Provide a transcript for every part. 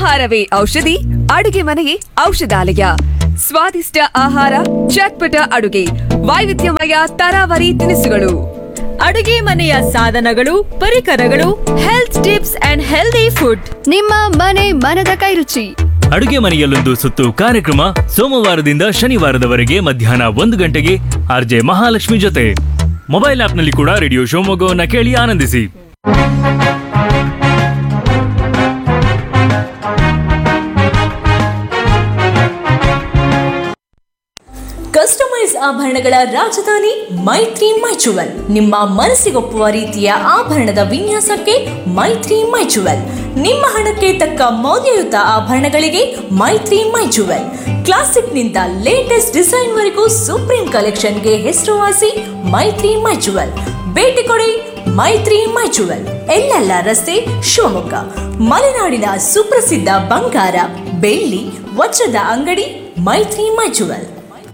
ಆಹಾರವೇ ಔಷಧಿ ಅಡುಗೆ ಮನೆಯೇ ಔಷಧಾಲಯ ಸ್ವಾದಿಷ್ಟ ಆಹಾರ ಚಟ್ಪಟ ಅಡುಗೆ ವೈವಿಧ್ಯಮಯ ತರಾವರಿ ತಿನಿಸುಗಳು ಅಡುಗೆ ಮನೆಯ ಸಾಧನಗಳು ಪರಿಕರಗಳು health tips and healthy food ನಿಮ್ಮ ಮನೆ ಮನದ ಕೈರುಚಿ ಅಡುಗೆ ಮನೆಯಲ್ಲೊಂದು ಸುತ್ತು ಕಾರ್ಯಕ್ರಮ ಸೋಮವಾರದಿಂದ ಶನಿವಾರದವರೆಗೆ ಮಧ್ಯಾಹ್ನ ಒಂದು ಗಂಟೆಗೆ ಆರ್ಜೆ ಮಹಾಲಕ್ಷ್ಮಿ ಜೊತೆ ಮೊಬೈಲ್ ಆಪ್ನಲ್ಲಿ ಕೂಡ ರೇಡಿಯೋ ಶಿವಮೊಗ್ಗವನ್ನ ಕೇಳಿ ಆನಂದಿಸಿ ಕಸ್ಟಮೈಸ್ ಆಭರಣಗಳ ರಾಜಧಾನಿ ಮೈತ್ರಿ ಮೈಚುವಲ್ ನಿಮ್ಮ ಮನಸ್ಸಿಗೊಪ್ಪುವ ರೀತಿಯ ಆಭರಣದ ವಿನ್ಯಾಸಕ್ಕೆ ಮೈತ್ರಿ ಮೈಚುವಲ್ ನಿಮ್ಮ ಹಣಕ್ಕೆ ತಕ್ಕ ಮೌಲ್ಯಯುತ ಆಭರಣಗಳಿಗೆ ಮೈತ್ರಿ ಮೈಚುವಲ್ ಕ್ಲಾಸಿಕ್ನಿಂದ ಲೇಟೆಸ್ಟ್ ಡಿಸೈನ್ವರೆಗೂ ಸುಪ್ರೀಂ ಕಲೆಕ್ಷನ್ಗೆ ಹೆಸರುವಾಸಿ ಮೈತ್ರಿ ಮೈಚುವಲ್ ಭೇಟಿ ಕೊಡಿ ಮೈತ್ರಿ ಮೈಚುವಲ್ ಎಲ್ಲೆಲ್ಲ ರಸ್ತೆ ಶಿವಮೊಗ್ಗ ಮಲೆನಾಡಿನ ಸುಪ್ರಸಿದ್ಧ ಬಂಗಾರ ಬೆಳ್ಳಿ ವಜ್ರದ ಅಂಗಡಿ ಮೈತ್ರಿ ಮೈಚುವಲ್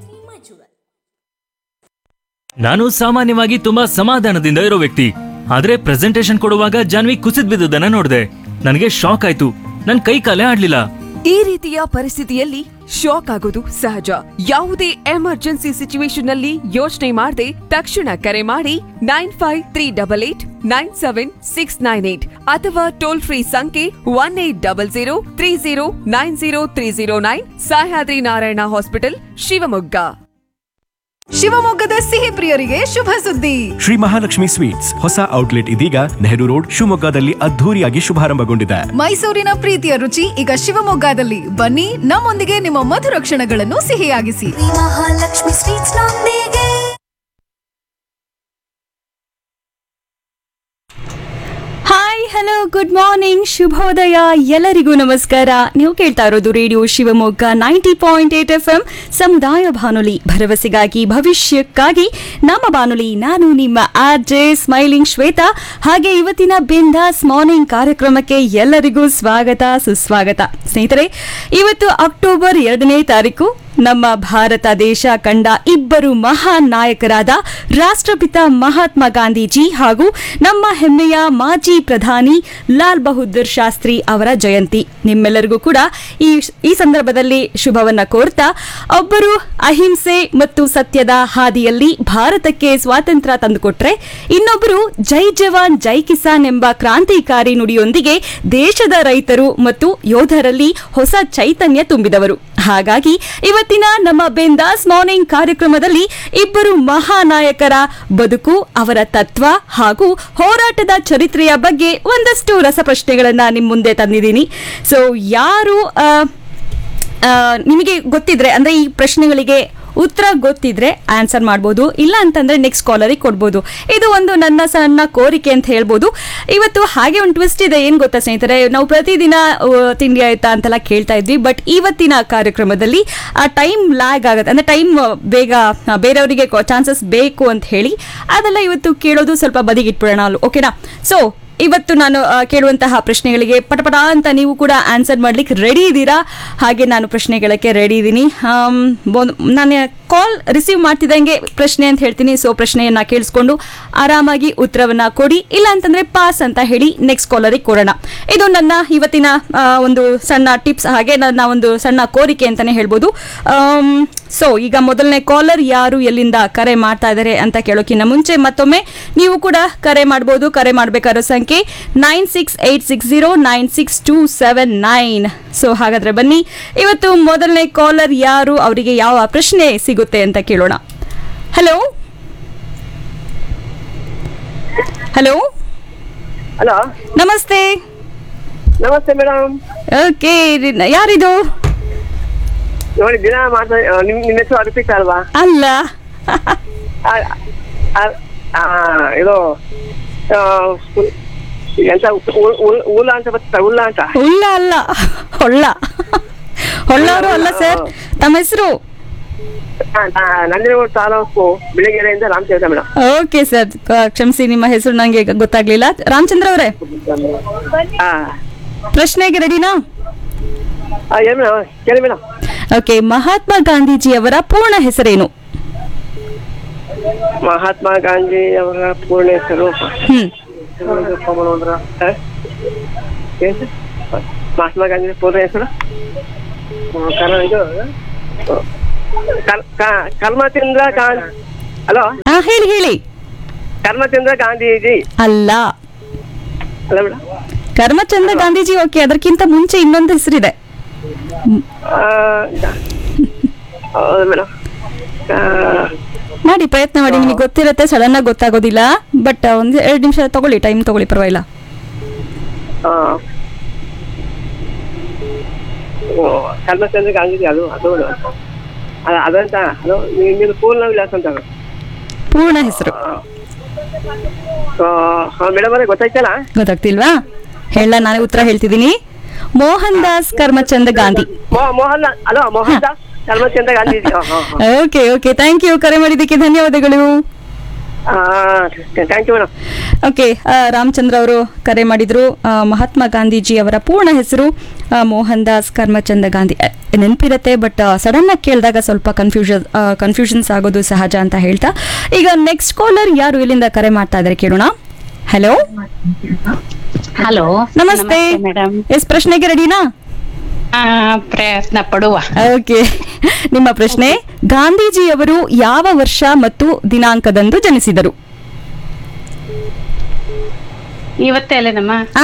ನಾನು ಸಾಮಾನ್ಯವಾಗಿ ತುಂಬಾ ಸಮಾಧಾನದಿಂದ ಇರೋ ವ್ಯಕ್ತಿ ಆದ್ರೆ ಪ್ರೆಸೆಂಟೇಶನ್ ಕೊಡುವಾಗ ಜಾನ್ವಿ ಕುಸಿದ್ ಬಿದ್ದುದನ್ನ ನೋಡಿದೆ ನನಗೆ ಶಾಕ್ ಆಯ್ತು ನನ್ ಕೈ ಕಾಲೇ ಆಡ್ಲಿಲ್ಲ ಈ ರೀತಿಯ ಪರಿಸ್ಥಿತಿಯಲ್ಲಿ ಶಾಕ್ ಆಗೋದು ಸಹಜ ಯಾವುದೇ ಎಮರ್ಜೆನ್ಸಿ ಸಿಚುವೇಶನ್ ನಲ್ಲಿ ಯೋಚನೆ ಮಾಡದೆ ತಕ್ಷಣ ಕರೆ ಮಾಡಿ nine five three double eight nine seven six nine eight ಅಥವಾ ಟೋಲ್ ಫ್ರೀ ಸಂಖ್ಯೆ one eight double zero three zero nine zero three zero nine Sahyadri Narayana hospital Shivamogga ಶಿವಮೊಗ್ಗದ ಸಿಹಿ ಪ್ರಿಯರಿಗೆ ಶುಭ ಸುದ್ದಿ ಶ್ರೀ ಮಹಾಲಕ್ಷ್ಮಿ ಸ್ವೀಟ್ಸ್ ಹೊಸ ಔಟ್ಲೆಟ್ ಇದೀಗ ನೆಹರು ರೋಡ್ ಶಿವಮೊಗ್ಗದಲ್ಲಿ ಅದ್ಧೂರಿಯಾಗಿ ಶುಭಾರಂಭಗೊಂಡಿದೆ ಮೈಸೂರಿನ ಪ್ರೀತಿಯ ರುಚಿ ಈಗ ಶಿವಮೊಗ್ಗದಲ್ಲಿ ಬನ್ನಿ ನಮ್ಮೊಂದಿಗೆ ನಿಮ್ಮ ಮಧುರ ಕ್ಷಣಗಳನ್ನು ಸಿಹಿಯಾಗಿಸಿ ಮಹಾಲಕ್ಷ್ಮಿ ಸ್ವೀಟ್ಸ್ ನೊಂದಿಗೆ ಹಾಯ್ ಹಲೋ ಗುಡ್ ಮಾರ್ನಿಂಗ್ ಶುಭೋದಯ ಎಲ್ಲರಿಗೂ ನಮಸ್ಕಾರ ನೀವು ಕೇಳ್ತಾ ಇರೋದು radio Shivamogga ninety point eight F M ಸಮುದಾಯ ಬಾನುಲಿ ಭರವಸೆಗಾಗಿ ಭವಿಷ್ಯಕ್ಕಾಗಿ ನಮ್ಮ ಬಾನುಲಿ ನಾನು ನಿಮ್ಮ ಆರ್ ಜೆ ಸ್ಮೈಲಿಂಗ್ ಶ್ವೇತಾ ಹಾಗೆ ಇವತ್ತಿನ ಬಿಂದಾಸ್ ಮಾರ್ನಿಂಗ್ ಕಾರ್ಯಕ್ರಮಕ್ಕೆ ಎಲ್ಲರಿಗೂ ಸ್ವಾಗತ ಸುಸ್ವಾಗತ ಸ್ನೇಹಿತರೆ ಇವತ್ತು ಅಕ್ಟೋಬರ್ ಎರಡನೇ ತಾರೀಕು ನಮ್ಮ ಭಾರತ ದೇಶ ಕಂಡ ಇಬ್ಬರು ಮಹಾನ್ ನಾಯಕರಾದ ರಾಷ್ಟ್ರಪಿತ ಮಹಾತ್ಮ ಗಾಂಧೀಜಿ ಹಾಗೂ ನಮ್ಮ ಹೆಮ್ಮೆಯ ಮಾಜಿ ಪ್ರಧಾನಿ ಲಾಲ್ ಬಹದ್ದೂರ್ ಶಾಸ್ತ್ರಿ ಅವರ ಜಯಂತಿ ನಿಮ್ಮೆಲ್ಲರಿಗೂ ಕೂಡ ಈ ಈ ಸಂದರ್ಭದಲ್ಲಿ ಶುಭವನ್ನ ಕೋರ್ತಾ ಒಬ್ಬರು ಅಹಿಂಸೆ ಮತ್ತು ಸತ್ಯದ ಹಾದಿಯಲ್ಲಿ ಭಾರತಕ್ಕೆ ಸ್ವಾತಂತ್ರ್ಯ ತಂದುಕೊಟ್ರೆ ಇನ್ನೊಬ್ಬರು ಜೈ ಜವಾನ್ ಜೈ ಕಿಸಾನ್ ಎಂಬ ಕ್ರಾಂತಿಕಾರಿ ನುಡಿಯೊಂದಿಗೆ ದೇಶದ ರೈತರು ಮತ್ತು ಯೋಧರಲ್ಲಿ ಹೊಸ ಚೈತನ್ಯ ತುಂಬಿದವರು ಹಾಗಾಗಿ ಇವತ್ತಿನ ನಮ್ಮ ಬೆಂದಾಸ್ ಮಾರ್ನಿಂಗ್ ಕಾರ್ಯಕ್ರಮದಲ್ಲಿ ಇಬ್ಬರು ಮಹಾನಾಯಕರ ಬದುಕು ಅವರ ತತ್ವ ಹಾಗೂ ಹೋರಾಟದ ಚರಿತ್ರೆಯ ಬಗ್ಗೆ ಒಂದಷ್ಟು ರಸಪ್ರಶ್ನೆಗಳನ್ನ ನಿಮ್ಮ ಮುಂದೆ ತಂದಿದ್ದೀನಿ ಸೊ ಯಾರು ಆ, ಆ, ನಿಮಗೆ ಗೊತ್ತಿದ್ರೆ ಅಂದ್ರೆ ಈ ಪ್ರಶ್ನೆಗಳಿಗೆ ಉತ್ತರ ಗೊತ್ತಿದ್ರೆ ಆನ್ಸರ್ ಮಾಡ್ಬೋದು ಇಲ್ಲ ಅಂತಂದ್ರೆ ನೆಕ್ಸ್ಟ್ ಕಾಲರಿಗೆ ಕೊಡ್ಬೋದು ಇದು ಒಂದು ನನ್ನ ಸಣ್ಣ ಕೋರಿಕೆ ಅಂತ ಹೇಳ್ಬೋದು ಇವತ್ತು ಹಾಗೆ ಒಂದು ಟ್ವಿಸ್ಟ್ ಇದೆ ಏನು ಗೊತ್ತಾ ಸ್ನೇಹಿತರೆ ನಾವು ಪ್ರತಿದಿನ ಆ, ತಿಂಡಿ ಆಯ್ತಾ ಅಂತೆಲ್ಲ ಕೇಳ್ತಾ ಇದ್ವಿ ಬಟ್ ಇವತ್ತಿನ ಕಾರ್ಯಕ್ರಮದಲ್ಲಿ ಆ ಟೈಮ್ ಲ್ಯಾಗ್ ಆಗುತ್ತೆ ಅಂದ್ರೆ ಟೈಮ್ ಬೇಗ ಆ, ಬೇರೆಯವರಿಗೆ ಚಾನ್ಸಸ್ ಬೇಕು ಅಂತ ಹೇಳಿ ಅದೆಲ್ಲ ಇವತ್ತು ಕೇಳೋದು ಸ್ವಲ್ಪ ಬದಿಗಿಟ್ಬಿಡೋಣ ಅಲ್ಲ ಓಕೆನಾ ಸೊ ಇವತ್ತು ನಾನು ಆ, ಕೇಳುವಂತಹ ಪ್ರಶ್ನೆಗಳಿಗೆ ಪಟಪಟ ಅಂತ ನೀವು ಕೂಡ ಆನ್ಸರ್ ಮಾಡ್ಲಿಕ್ಕೆ ರೆಡಿ ಇದ್ದೀರಾ ಹಾಗೆ ನಾನು ಪ್ರಶ್ನೆಗಳಕ್ಕೆ ರೆಡಿ ಇದ್ದೀನಿ ಆಮ್, ಒಂದು- ನಾನು ಕಾಲ್ ರಿಸೀವ್ ಮಾಡ್ತಿದ್ದಂಗೆ ಪ್ರಶ್ನೆ ಅಂತ ಹೇಳ್ತೀನಿ ಸೊ ಪ್ರಶ್ನೆಯನ್ನ ಕೇಳಿಸ್ಕೊಂಡು ಆರಾಮಾಗಿ ಉತ್ತರವನ್ನ ಕೊಡಿ ಇಲ್ಲ ಅಂತಂದ್ರೆ ಪಾಸ್ ಅಂತ ಹೇಳಿ ನೆಕ್ಸ್ಟ್ ಕಾಲರಿಗೆ ಕೊಡೋಣ ಇದು ನನ್ನ ಇವತ್ತಿನ ಆ, ಒಂದು ಸಣ್ಣ ಟಿಪ್ಸ್ ಹಾಗೆ ನನ್ನ ಒಂದು ಸಣ್ಣ ಕೋರಿಕೆ ಅಂತಾನೆ ಹೇಳ್ಬೋದು ಸೊ ಈಗ ಮೊದಲನೇ ಕಾಲರ್ ಯಾರು ಎಲ್ಲಿಂದ ಕರೆ ಮಾಡ್ತಾ ಇದ್ದಾರೆ ಅಂತ ಕೇಳೋಕ್ಕಿಂತ ಮುಂಚೆ ಮತ್ತೊಮ್ಮೆ ನೀವು ಕೂಡ ಕರೆ ಮಾಡ್ಬೋದು ಕರೆ ಮಾಡಬೇಕಾರೋ ಸಂಖ್ಯೆ nine six eight six zero nine six two seven nine so ಹಾಗಾದ್ರೆ ಬನ್ನಿ ಇವತ್ತು ಮೊದಲನೇ ಕಾಲರ್ ಯಾರು ಅವರಿಗೆ ಯಾವ ಪ್ರಶ್ನೆ ಸಿಗುತ್ತೆ ಅಂತ ಕೇಳೋಣ ಹಲೋ ಹಲೋ ಹಲೋ ನಮಸ್ತೆ ನಮಸ್ತೆ ಮೇಡಮ್ ಓಕೆ ಯಾರಿದು ನೋಡಿ ದಿನ ಮಾತಾ ನಿಮ್ ನಿಮ್ಮ ಹೆಸರು ಅರ್ಪಿತ ಅಲ್ವಾ ಅಲ್ಲ ಆ, ಆ, ಆ, ಇದು ಆ, ಉ- ಎಂತ ಉ- ಉ- ಉಲ್ಲ ಅಂತ ಬರ್ತದೆ ಉಲ್ಲ ಅಂತ ಉಳ್ಳ ಅಲ್ಲ ಹೊಳ್ಳ ಹೊಳ್ಳವರು ಅಲ್ಲ ಸರ್ ತಮ್ಮ ಹೆಸರು ಆ, ನಾ- ನಂಜನಗೂಡು ತಾಲೂಕು ಬಿಳಿಗೆರೆಯಿಂದ ರಾಮಚಂದ್ರ ಮೇಡಮ್ ಓಕೆ ಸರ್ ಕ್ಷಮಿಸಿ ನಿಮ್ಮ ಹೆಸರು ನಂಗೆ ಗೊತ್ತಾಗ್ಲಿಲ್ಲ ರಾಮಚಂದ್ರ ಅವರೇ ಹಾ ಪ್ರಶ್ನೆಗೆ ರೆಡಿನಾ ಏನ್ ಮೇಡಮ್ ಕೇಳಿ ಮೇಡಮ್ ಓಕೆ ಮಹಾತ್ಮ ಗಾಂಧೀಜಿ ಅವರ ಪೂರ್ಣ ಹೆಸರೇನು ಮಹಾತ್ಮ ಗಾಂಧಿ ಅವರ ಪೂರ್ಣ ಹೆಸರು ಹ್ಮ್ ಹ? ಏನ್ ಸರ್? ಮಹಾತ್ಮ ಗಾಂಧಿ ಪೂರ್ಣ ಹೆಸರು ಹ್ಮ್, ಕರ್ಮ ಇದು ಕರ್- ಕ- ಕರ್ಮಚಂದ್ರ ಗಾಂಧಿ ಹಲೋ ಹಾ ಹೇಳಿ ಹೇಳಿ ಕರ್ಮಚಂದ್ರ ಗಾಂಧೀಜಿ ಅಲ್ಲ ಅಲ್ಲ ಮೇಡಮ್ ಕರ್ಮಚಂದ್ರ ಗಾಂಧೀಜಿ ಓಕೆ ಅದಕ್ಕಿಂತ ಮುಂಚೆ ಇನ್ನೊಂದು ಹೆಸರಿದೆ ಹೌದು ಮೇಡಮ್ ಮಾಡಿ ಪ್ರಯತ್ನ ಮಾಡಿ ನಿಮಗೆ ಗೊತ್ತಿರುತ್ತೆ ಸಡನ್ ಆಗಿ ಗೊತ್ತಾಗೋದಿಲ್ಲ ಬಟ್ ಒಂದು ಎರಡು ನಿಮಿಷ ತಗೊಳ್ಳಿ ಟೈಮ್ ತಗೊಳ್ಳಿ ಪರವಾಗಿಲ್ಲ ಕರ್ಮಚಂದ್ರ ಗಾಂಧೀಜಿ ಅದು ಅದು ಅದು ಅದಂತ ಅದು ನಿನ್ನ ಪೂರ್ಣ ವಿಳಾಸ ಅಂತ ಪೂರ್ಣ ಹೆಸರು ಮೇಡಮ್ ಅವರೇ ಗೊತ್ತಾಯ್ತಲ್ಲ ಗೊತ್ತಾಗ್ತಿಲ್ವಾ ಹೇಳ ನಾನೇ ಉತ್ತರ ಹೇಳ್ತಿದ್ದೀನಿ ಮೋಹನ್ ದಾಸ್ ಕರ್ಮಚಂದ್ ಗಾಂಧಿ ಮೋ- Mohan Das hello Mohan Das Karamchandra Gandhiji okay okay thank you ಕರೆ ಮಾಡಿದ್ದಕ್ಕೆ ಧನ್ಯವಾದಗಳು thank you madam okay Ramachandra ಅವರು ಕರೆ ಮಾಡಿದ್ರು ಆ, ಮಹಾತ್ಮ ಗಾಂಧೀಜಿ ಅವರ ಪೂರ್ಣ ಹೆಸರು ಆ, ಮೋಹನ್ ದಾಸ್ ಕರ್ಮಚಂದ ಗಾಂಧಿ ಅ, ನೆನಪಿರುತ್ತೆ ಬಟ್ ಸಡನ್ ಆಗಿ ಕೇಳಿದಾಗ ಸ್ವಲ್ಪ ಕನ್ಫ್ಯೂಷನ್ ಕನ್ಫ್ಯೂಷನ್ಸ್ ಆಗೋದು ಸಹಜ ಅಂತ ಹೇಳ್ತಾ ಈಗ ನೆಕ್ಸ್ಟ್ ಕಾಲರ್ ಯಾರು ಇಲ್ಲಿಂದ ಕರೆ ಮಾಡ್ತಾ ಇದ್ದಾರೆ ಕೇಳೋಣ ಹಲೋ ಹಲೋ ನಮಸ್ತೆ ಮೇಡಮ್ ಎಸ್ ಪ್ರಶ್ನೆಗೆ ರೆಡಿನಾ ಪ್ರಯತ್ನ ಪಡುವ ಓಕೆ ನಿಮ್ಮ ಪ್ರಶ್ನೆ ಗಾಂಧೀಜಿಯವರು ಯಾವ ವರ್ಷ ಮತ್ತು ದಿನಾಂಕದಂದು ಜನಿಸಿದರು ಇವತ್ತೇ ಅಲ್ಲೇನಮ್ಮ ಆ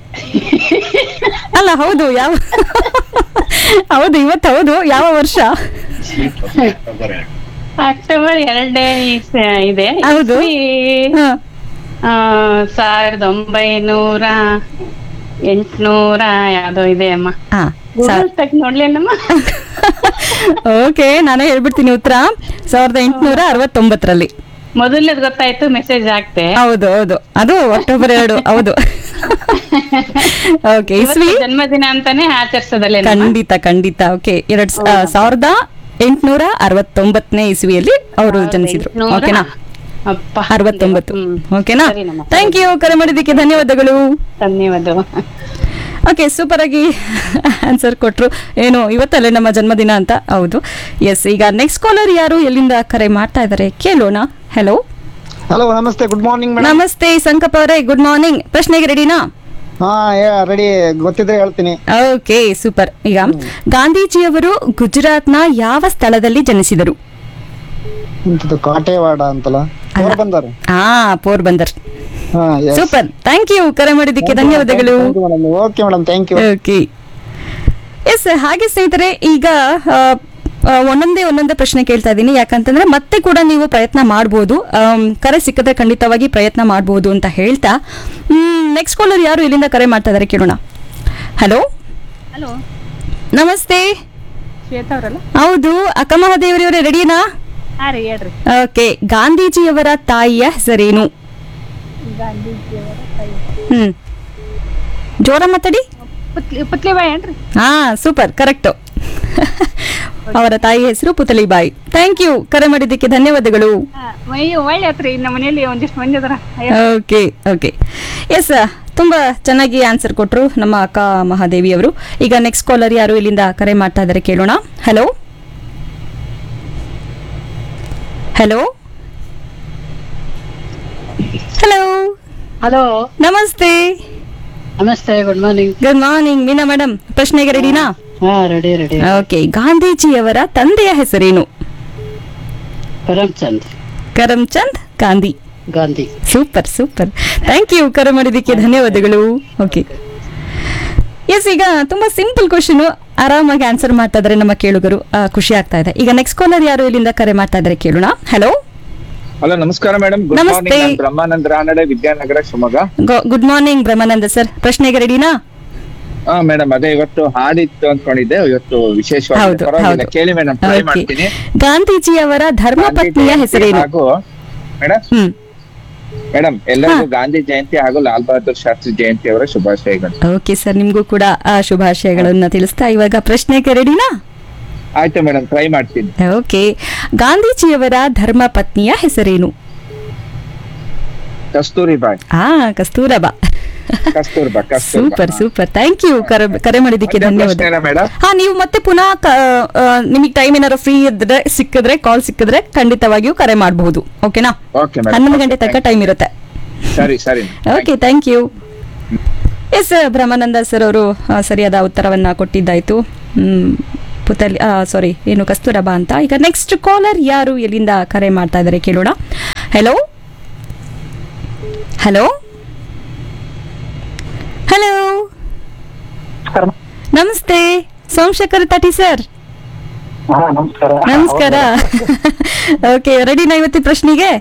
ಅಲ್ಲ ಹೌದು ಯಾವ ಹೌದು ಇವತ್ತು ಹೌದು ಯಾವ ವರ್ಷ ಅಕ್ಟೋಬರ್ ಎರಡನೇ ಇಸ್- ಇದೆ ಹೌದು. ಇಸ್ವಿ, ಹ. ಆ, ಸಾವಿರದ ಒಂಬೈನೂರ ಎಂಟ್ನೂರ ಯಾವ್ದೋ ಇದೆ ಅಮ್ಮ ಆ, ಗೂಗಲ್ ಸಾ- ತೆಗ್ದು ನೋಡ್ಲೇನಮ್ಮ ಓಕೆ ನಾನೇ ಹೇಳ್ಬಿಡ್ತೀನಿ ಉತ್ತರ ಸಾವಿರದ ಎಂಟುನೂರ ಅರವತ್ತೊಂಬತ್ತರಲ್ಲಿ ಮೊದಲನೇದು ಗೊತ್ತಾಯ್ತು ಮೆಸೇಜ್ ಹಾಕ್ತೆ ಹೌದು ಹೌದು ಅದು ಅಕ್ಟೋಬರ್ ಎರಡು ಹೌದು ಓಕೆ ಇಸ್ವಿ ಇವತ್ತು ಜನ್ಮದಿನ ಅಂತಾನೆ ಆಚರಿಸೋದಲ್ಲೇ ಖಂಡಿತ ಖಂಡಿತ ಓಕೆ ಎರಡ್ ಸ- ಆ, ಸಾವಿರದ ಎಂಟುನೂರ ಅರವತ್ತೊಂಬತ್ತನೇ ಇಸ್ವಿಯಲ್ಲಿ ಅವರು ಜನಿಸಿದ್ರು ಓಕೆನಾ ಅಪ್ಪ ಅರವತ್ತೊಂಬತ್ತು ಹ್ಮ್. ಓಕೆನಾ ಸರಿನಮ್ಮ. ಥ್ಯಾಂಕ್ ಯು ಕರೆ ಮಾಡಿದ್ದಕ್ಕೆ ಧನ್ಯವಾದಗಳು ಧನ್ಯವಾದ ಓಕೆ ಸೂಪರ್ ಆಗಿ ಆನ್ಸರ್ ಕೊಟ್ರು ಏನು ಇವತ್ತಲ್ಲೇ ನಮ್ಮ ಜನ್ಮದಿನ ಅಂತ ಹೌದು ಎಸ್ ಈಗ ನೆಕ್ಸ್ಟ್ ಕಾಲರ್ ಯಾರು ಎಲ್ಲಿಂದ ಕರೆ ಮಾಡ್ತಾ ಇದ್ದಾರೆ ಕೇಳೋಣ ಹಲೋ ಹಲೋ ನಮಸ್ತೆ ಗುಡ್ ಮಾರ್ನಿಂಗ್ ಮೇಡಮ್ ನಮಸ್ತೆ ಸಂಕಪ್ಪ ಅವರೇ ಗುಡ್ ಮಾರ್ನಿಂಗ್ ಪ್ರಶ್ನೆಗೆ ರೆಡಿನಾ ಹಾ ರೆಡಿ ಗೊತ್ತಿದ್ರೆ ಹೇಳ್ತೀನಿ ಓಕೆ ಸೂಪರ್ ಈಗ ಗಾಂಧೀಜಿಯವರು ಗುಜರಾತ್ನ ಯಾವ ಸ್ಥಳದಲ್ಲಿ ಜನಿಸಿದರು ಇಂಥದ್ದು ಕಾಟೇವಾಡ ಅಂತಲ್ಲ ಬಂದರ್ ಆ ಪೋರ್ಬಂದರ್ ಹಾ ಸೂಪರ್ ಥ್ಯಾಂಕ್ ಯು ಕರೆ ಮಾಡಿದ್ದಕ್ಕೆ ಧನ್ಯವಾದಗಳು okay madam thank you okay yes ಹಾಗೆ ಸ್ನೇಹಿತರೆ ಈಗ ಆ, ಆ, ಒಂದೊಂದೇ ಒಂದೊಂದೇ ಪ್ರಶ್ನೆ ಕೇಳ್ತಾ ಇದ್ದೀನಿ ಯಾಕಂತಂದ್ರೆ ಮತ್ತೆ ಕೂಡ ನೀವು ಪ್ರಯತ್ನ ಮಾಡ್ಬೋದು ಆಮ್, ಕರೆ ಸಿಕ್ಕಿದ್ರೆ ಖಂಡಿತವಾಗಿ ಪ್ರಯತ್ನ ಮಾಡ್ಬೋದು ಅಂತ ಹೇಳ್ತಾ ನೆಕ್ಸ್ಟ್ ಕಾಲರ್ ಯಾರು ಇಲ್ಲಿಂದ ಕರೆ ಮಾಡ್ತಾ ಇದ್ದಾರೆ ಕೇಳೋಣ ಹಲೋ ಹಲೋ ನಮಸ್ತೆ ಶ್ವೇತಾ ಅವರಲ್ಲ ಹೌದು ಅಕ್ಕ ಮಹಾದೇವರಿಯವರೇ ರೆಡಿನಾ ಹಾ ರೀ ಹೇಳ್ರಿ ಓಕೆ ಗಾಂಧೀಜಿಯವರ ತಾಯಿಯ ಹೆಸರೇನು ಹ್ಮ್ ಜೋರ ಮಾತಾಡಿ ಪುತ್ಲಿ ಪುತ್ಲಿಬಾಯಿ ಏನ್ರಿ ಹಾ ಸೂಪರ್ ಕರೆಕ್ಟು ಅವರ ತಾಯಿ ಹೆಸರು ಪುತಲಿಬಾಯಿ ಥ್ಯಾಂಕ್ ಯು ಕರೆ ಮಾಡಿದ್ದಕ್ಕೆ ಧನ್ಯವಾದಗಳು ಅಯ್ಯೋ ಒಳ್ಳೆ ಆತ್ರಿ ನಮ್ಮ ಮನೇಲಿ ಒಂದಿಷ್ಟು ಮಂದಿ ಅದಾರ ಓಕೆ ಓಕೆ ಎಸ್ ತುಂಬಾ ಚೆನ್ನಾಗಿ ಆನ್ಸರ್ ಕೊಟ್ರು ನಮ್ಮ ಅಕ್ಕ ಮಹಾದೇವಿ ಅವರು ಈಗ ನೆಕ್ಸ್ಟ್ ಕಾಲರ್ ಯಾರು ಇಲ್ಲಿಂದ ಕರೆ ಮಾಡ್ತಾ ಇದ್ದಾರೆ ಕೇಳೋಣ ಹಲೋ ಹಲೋ ಹಲೋ ಹಲೋ ನಮಸ್ತೆ ನಮಸ್ತೆ good morning good morning Meena madam ಪ್ರಶ್ನೆಗೆ ರೆಡಿನಾ ಹಾ ರೆಡಿ ರೆಡಿ ಓಕೆ ಗಾಂಧೀಜಿಯವರ ತಂದೆಯ ಹೆಸರೇನು Karamchand Karamchand Gandhi Gandhi super super thank you ಕರೆ ಮಾಡಿದ್ದಕ್ಕೆ ಧನ್ಯವಾದಗಳು ಓಕೆ ಎಸ್ ಈಗ ತುಂಬಾ ಸಿಂಪಲ್ ಕ್ವಶನ್ ಆರಾಮಾಗಿ ಆನ್ಸರ್ ಮಾಡ್ತಾ ಇದ್ದಾರೆ ನಮ್ಮ ಕೇಳುಗರು ಆ, ಖುಷಿ ಆಗ್ತಾ ಇದೆ ಈಗ ನೆಕ್ಸ್ಟ್ ಕಾಲರ್ ಯಾರು ಇಲ್ಲಿಂದ ಕರೆ ಮಾಡ್ತಾ ಇದ್ದಾರೆ ಕೇಳೋಣ ಹಲೋ ಹಲೋ ನಮಸ್ಕಾರ ಮೇಡಮ್ ಗುಡ್ ನಮಸ್ತೆ. ಮಾರ್ನಿಂಗ್ ನಾನು Brahmananda Ranade Vidyanagara Shivamogga good morning Brahmananda sir ಪ್ರಶ್ನೆಗೆ ರೆಡಿನಾ ಹಾ ಮೇಡಮ್ ಅದೇ ಇವತ್ತು ಹಾಡಿತ್ತು ಅಂದ್ಕೊಂಡಿದ್ದೆ ಇವತ್ತು ವಿಶೇಷವಾಗಿ ಹೌದು, ಪರವಾಗಿಲ್ಲ ಹೌದು. ಕೇಳಿ ಮೇಡಮ್ ಟ್ರೈ Okay. ಮಾಡ್ತೀನಿ ಗಾಂಧೀಜಿಯವರ ಧರ್ಮ ಪತ್ನಿಯ ಗಾಂಧಿ ಹೆಸರೇನು ಜಯಂತಿ ಹಾಗೂ ಮೇಡಮ್ ಹ್ಮ್ ಮೇಡಮ್ ಎಲ್ಲರಿಗೂ ಗಾಂಧಿ ಜಯಂತಿ ಹಾಗೂ ಲಾಲ್ ಬಹದ್ದೂರ್ ಶಾಸ್ತ್ರಿ ಜಯಂತಿ ಅವರ ಶುಭಾಶಯಗಳು ಓಕೆ ಸರ್ ನಿಮಗೂ ಕೂಡ ಆ ಶುಭಾಶಯಗಳನ್ನ ತಿಳಿಸ್ತಾ ಇವಾಗ ಪ್ರಶ್ನೆಗೆ ರೆಡಿನಾ ಆಯ್ತು ಮೇಡಮ್ ಟ್ರೈ ಮಾಡ್ತೀನಿ ಓಕೆ ಗಾಂಧೀಜಿಯವರ ಧರ್ಮ ಪತ್ನಿಯ ಹೆಸರೇನು ಕಸ್ತೂರಿ ಬಾಯ್ ಆ Kasturba Kasturba Kasturba super super thank you ಕರೆ ಕರೆ ಮಾಡಿದ್ದಕ್ಕೆ ಅದೇ ಧನ್ಯವಾದ ಪ್ರಶ್ನೆನಾ ಮೇಡಮ್ ಹಾ ನೀವು ಮತ್ತೆ ಪುನಃ ನಿಮಗೆ ಟೈಮ್ ಏನಾದ್ರು ಫ್ರೀ ಇದ್ರೆ ಸಿಕ್ಕಿದ್ರೆ ಕಾಲ್ ಸಿಕ್ಕಿದ್ರೆ ಖಂಡಿತವಾಗಿಯೂ ಕರೆ ಮಾಡಬಹುದು ಓಕೆನಾ ಓಕೆ ಮೇಡಮ್ ಹನ್ನೊಂದು ಗಂಟೆ ತನಕ ಟೈಮ್ ಇರುತ್ತೆ ಸರಿ ಸರಿ okay thank you yes Brahmananda sir ಅವರು ಆ, ಸರಿಯಾದ ಉತ್ತರವನ್ನ ಕೊಟ್ಟಿದ್ದಾಯ್ತು ಹ್ಮ್, ಪುತಲಿ ಸಾರಿ ಏನು ಕಸ್ತೂರಬಾ ಅಂತ ಈಗ ನೆಕ್ಸ್ಟ್ ಕಾಲರ್ ಯಾರು ಎಲ್ಲಿಂದ ಕರೆ ಮಾಡ್ತಾ ಇದ್ದಾರೆ ಕೇಳೋಣ ಹಲೋ ಹಲೋ ಹಲೋ ನಮಸ್ತೆ ಸೋಮಶೇಖರ್ ತಟಿ ಸರ್ ನಮಸ್ಕಾರ ನಮಸ್ಕಾರ ಓಕೆ ರೆಡಿನಾ ಇವತ್ತಿನ ಪ್ರಶ್ನೆಗೆ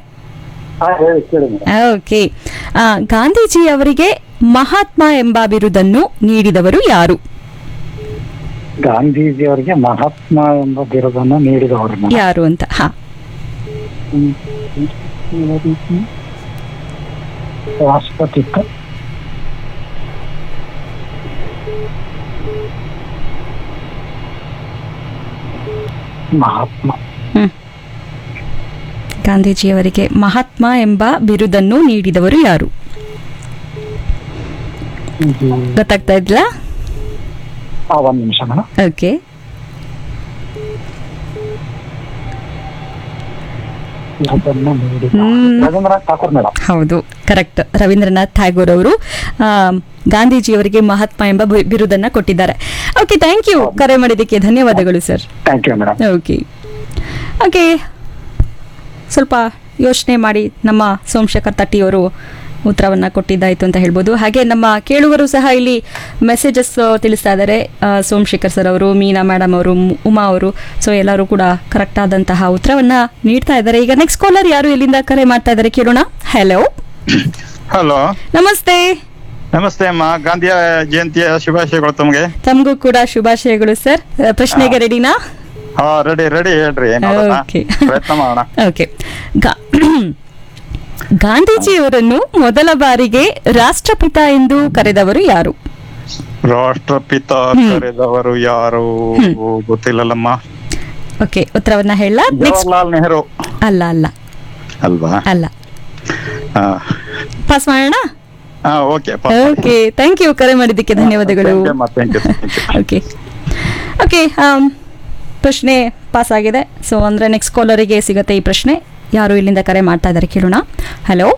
ಓಕೆ ಆ, ಗಾಂಧೀಜಿ ಅವರಿಗೆ ಮಹಾತ್ಮ ಎಂಬ ಬಿರುದನ್ನು ನೀಡಿದವರು ಯಾರು ಗಾಂಧೀಜಿಯವರಿಗೆ ಮಹಾತ್ಮ ಎಂಬ ಬಿರುದನ್ನು ನೀಡಿದವರು ಯಾರು ಅಂತ ಹಾ ರಾಷ್ಟ್ರಪತಿ ಮಹಾತ್ಮ ಹ್ಮ್. ಗಾಂಧೀಜಿಯವರಿಗೆ ಮಹಾತ್ಮ ಎಂಬ ಬಿರುದನ್ನು ನೀಡಿದವರು ಯಾರು ಗೊತ್ತಾಗ್ತಾ ಇದ್ಲಾ ಆ, ಒಂದ್ ನಿಮಿಷ ಮೇಡಮ್ ಓಕೆ ಬಿರುದನ್ನು ನೀಡಿದ ಹ್ಮ್. ರವೀಂದ್ರನಾಥ್ ಠಾಕೂರ್ ಮೇಡಮ್ ಹೌದು ಕರೆಕ್ಟ್ ರವೀಂದ್ರನಾಥ್ ಟ್ಯಾಗೋರ್ ಅವರು ಆ, ಗಾಂಧೀಜಿಯವರಿಗೆ ಮಹಾತ್ಮ ಎಂಬ ಬಿ- ಬಿರುದನ್ನ ಕೊಟ್ಟಿದ್ದಾರೆ ಓಕೆ ಥ್ಯಾಂಕ್ ಯು ಕರೆ ಮಾಡಿದ್ದಕ್ಕೆ ಧನ್ಯವಾದಗಳು sir thank you madam okay okay ಸ್ವಲ್ಪ ಯೋಚನೆ ಮಾಡಿ ನಮ್ಮ ಸೋಮಶೇಖರ್ ತಟ್ಟಿಯವರು ಉತ್ತರವನ್ನು ಕೊಟ್ಟಿದ್ದಾಯಿತು ಅಂತ ಹೇಳ್ಬೋದು ಹಾಗೆ ನಮ್ಮ ಕೇಳುಗರು ಸಹ ಇಲ್ಲಿ ಮೆಸೇಜಸ್ ತಿಳಿಸ್ತಾ ಇದ್ದಾರೆ ಆ, ಸೋಮಶೇಖರ್ ಸರ್ ಅವರು ಮೀನಾ ಮೇಡಮ್ ಅವರು ಮು- ಉಮಾ ಅವರು ಸೊ ಎಲ್ಲರೂ ಕೂಡ ಕರೆಕ್ಟ್ ಆದಂತಹ ಉತ್ತರವನ್ನು ನೀಡ್ತಾ ಇದ್ದಾರೆ ಈಗ ನೆಕ್ಸ್ಟ್ ಕಾಲರ್ ಯಾರು ಎಲ್ಲಿಂದ ಕರೆ ಮಾಡ್ತಾ ಇದ್ದಾರೆ ಕೇಳೋಣ ಹಲೋ ಹಲೋ ನಮಸ್ತೆ ನಮಸ್ತೆ ಅಮ್ಮ ಗಾಂಧಿಯ ಜಯಂತಿಯ ಶುಭಾಶಯಗಳು ತಮಗೆ ತಮಗೂ ಕೂಡ ಶುಭಾಶಯಗಳು ಸರ್ ಪ್ರಶ್ನೆಗೆ ರೆಡಿನಾ ಹಾ ರೆಡಿ ರೆಡಿ ಹೇಳ್ರಿ ನೋಡೋಣ Okay. ಪ್ರಯತ್ನ ಮಾಡೋಣ ಓಕೆ ಗಾ- ಗಾಂಧೀಜಿಯವರನ್ನು ಮೊದಲ ಬಾರಿಗೆ ರಾಷ್ಟ್ರಪಿತ ಎಂದು ಕರೆದವರು ಯಾರು ರಾಷ್ಟ್ರಪಿತ ಕರೆದವರು ಯಾರು ಗೊತ್ತಿಲ್ಲಲ್ಲಮ್ಮ ಓಕೆ ಉತ್ತರವನ್ನ ಹೇಳ ನೆಕ್ಸ್ಟ್ ಜವಾಹರ್ಲಾಲ್ ನೆಹರು ಅಲ್ಲ ಅಲ್ಲ ಅಲ್ವಾ ಅಲ್ಲ ಹಾ ಪಾಸ್ ಮಾಡೋಣ ಹಾ ಓಕೆ ಓಕೆ ಥ್ಯಾಂಕ್ ಯು ಕರೆ ಮಾಡಿದ್ದಕ್ಕೆ ಧನ್ಯವಾದಗಳು ಥ್ಯಾಂಕ್ ಯು ಓಕೆ ಓಕೆ ಪ್ರಶ್ನೆ ಪಾಸ್ ಆಗಿದೆ ಸೊ ಅಂದರೆ ನೆಕ್ಸ್ಟ್ ಕಾಲರಿಗೆ ಸಿಗುತ್ತೆ ಈ ಪ್ರಶ್ನೆ ಯಾರು ಇಲ್ಲಿಂದ ಕರೆ ಮಾಡ್ತಾ ಇದ್ದಾರೆ ಕೇಳೋಣ ಹಲೋ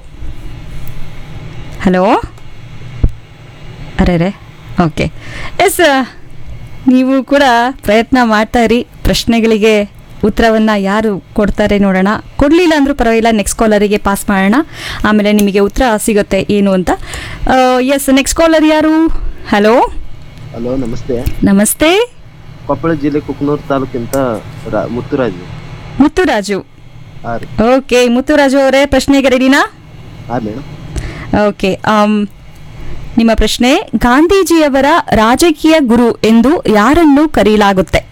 ಹಲೋ ಅರೆ ರೇ ಓಕೆ ಎಸ್ ನೀವು ಕೂಡ ಪ್ರಯತ್ನ ಮಾಡ್ತಾ ಇರಿ ಪ್ರಶ್ನೆಗಳಿಗೆ ಉತ್ತರವನ್ನು ಯಾರು ಕೊಡ್ತಾರೆ ನೋಡೋಣ ಕೊಡಲಿಲ್ಲ ಅಂದರೂ ಪರವಾಗಿಲ್ಲ ನೆಕ್ಸ್ಟ್ ಕಾಲರಿಗೆ ಪಾಸ್ ಮಾಡೋಣ ಆಮೇಲೆ ನಿಮಗೆ ಉತ್ತರ ಸಿಗುತ್ತೆ ಏನು ಅಂತ ಎಸ್ ನೆಕ್ಸ್ಟ್ ಕಾಲರ್ ಯಾರು ಹಲೋ ಹಲೋ ನಮಸ್ತೆ ನಮಸ್ತೆ ಕೊಪ್ಪಳ ಜಿಲ್ಲೆ ಕುಕ್ನೂರು ತಾಲೂಕಿಂತ ರಾ- ಮುತ್ತುರಾಜು ಮುತ್ತುರಾಜು ಹಾ ರೀ ಓಕೆ ಮುತ್ತುರಾಜು ಅವರೇ ಪ್ರಶ್ನೆಗೆ ರೆಡಿನಾ ಹಾ ಮೇಡಮ್ ಓಕೆ ಆಮ್, ನಿಮ್ಮ ಪ್ರಶ್ನೆ ಗಾಂಧೀಜಿಯವರ ರಾಜಕೀಯ ಗುರು ಎಂದು ಯಾರನ್ನು ಕರೆಯಲಾಗುತ್ತೆ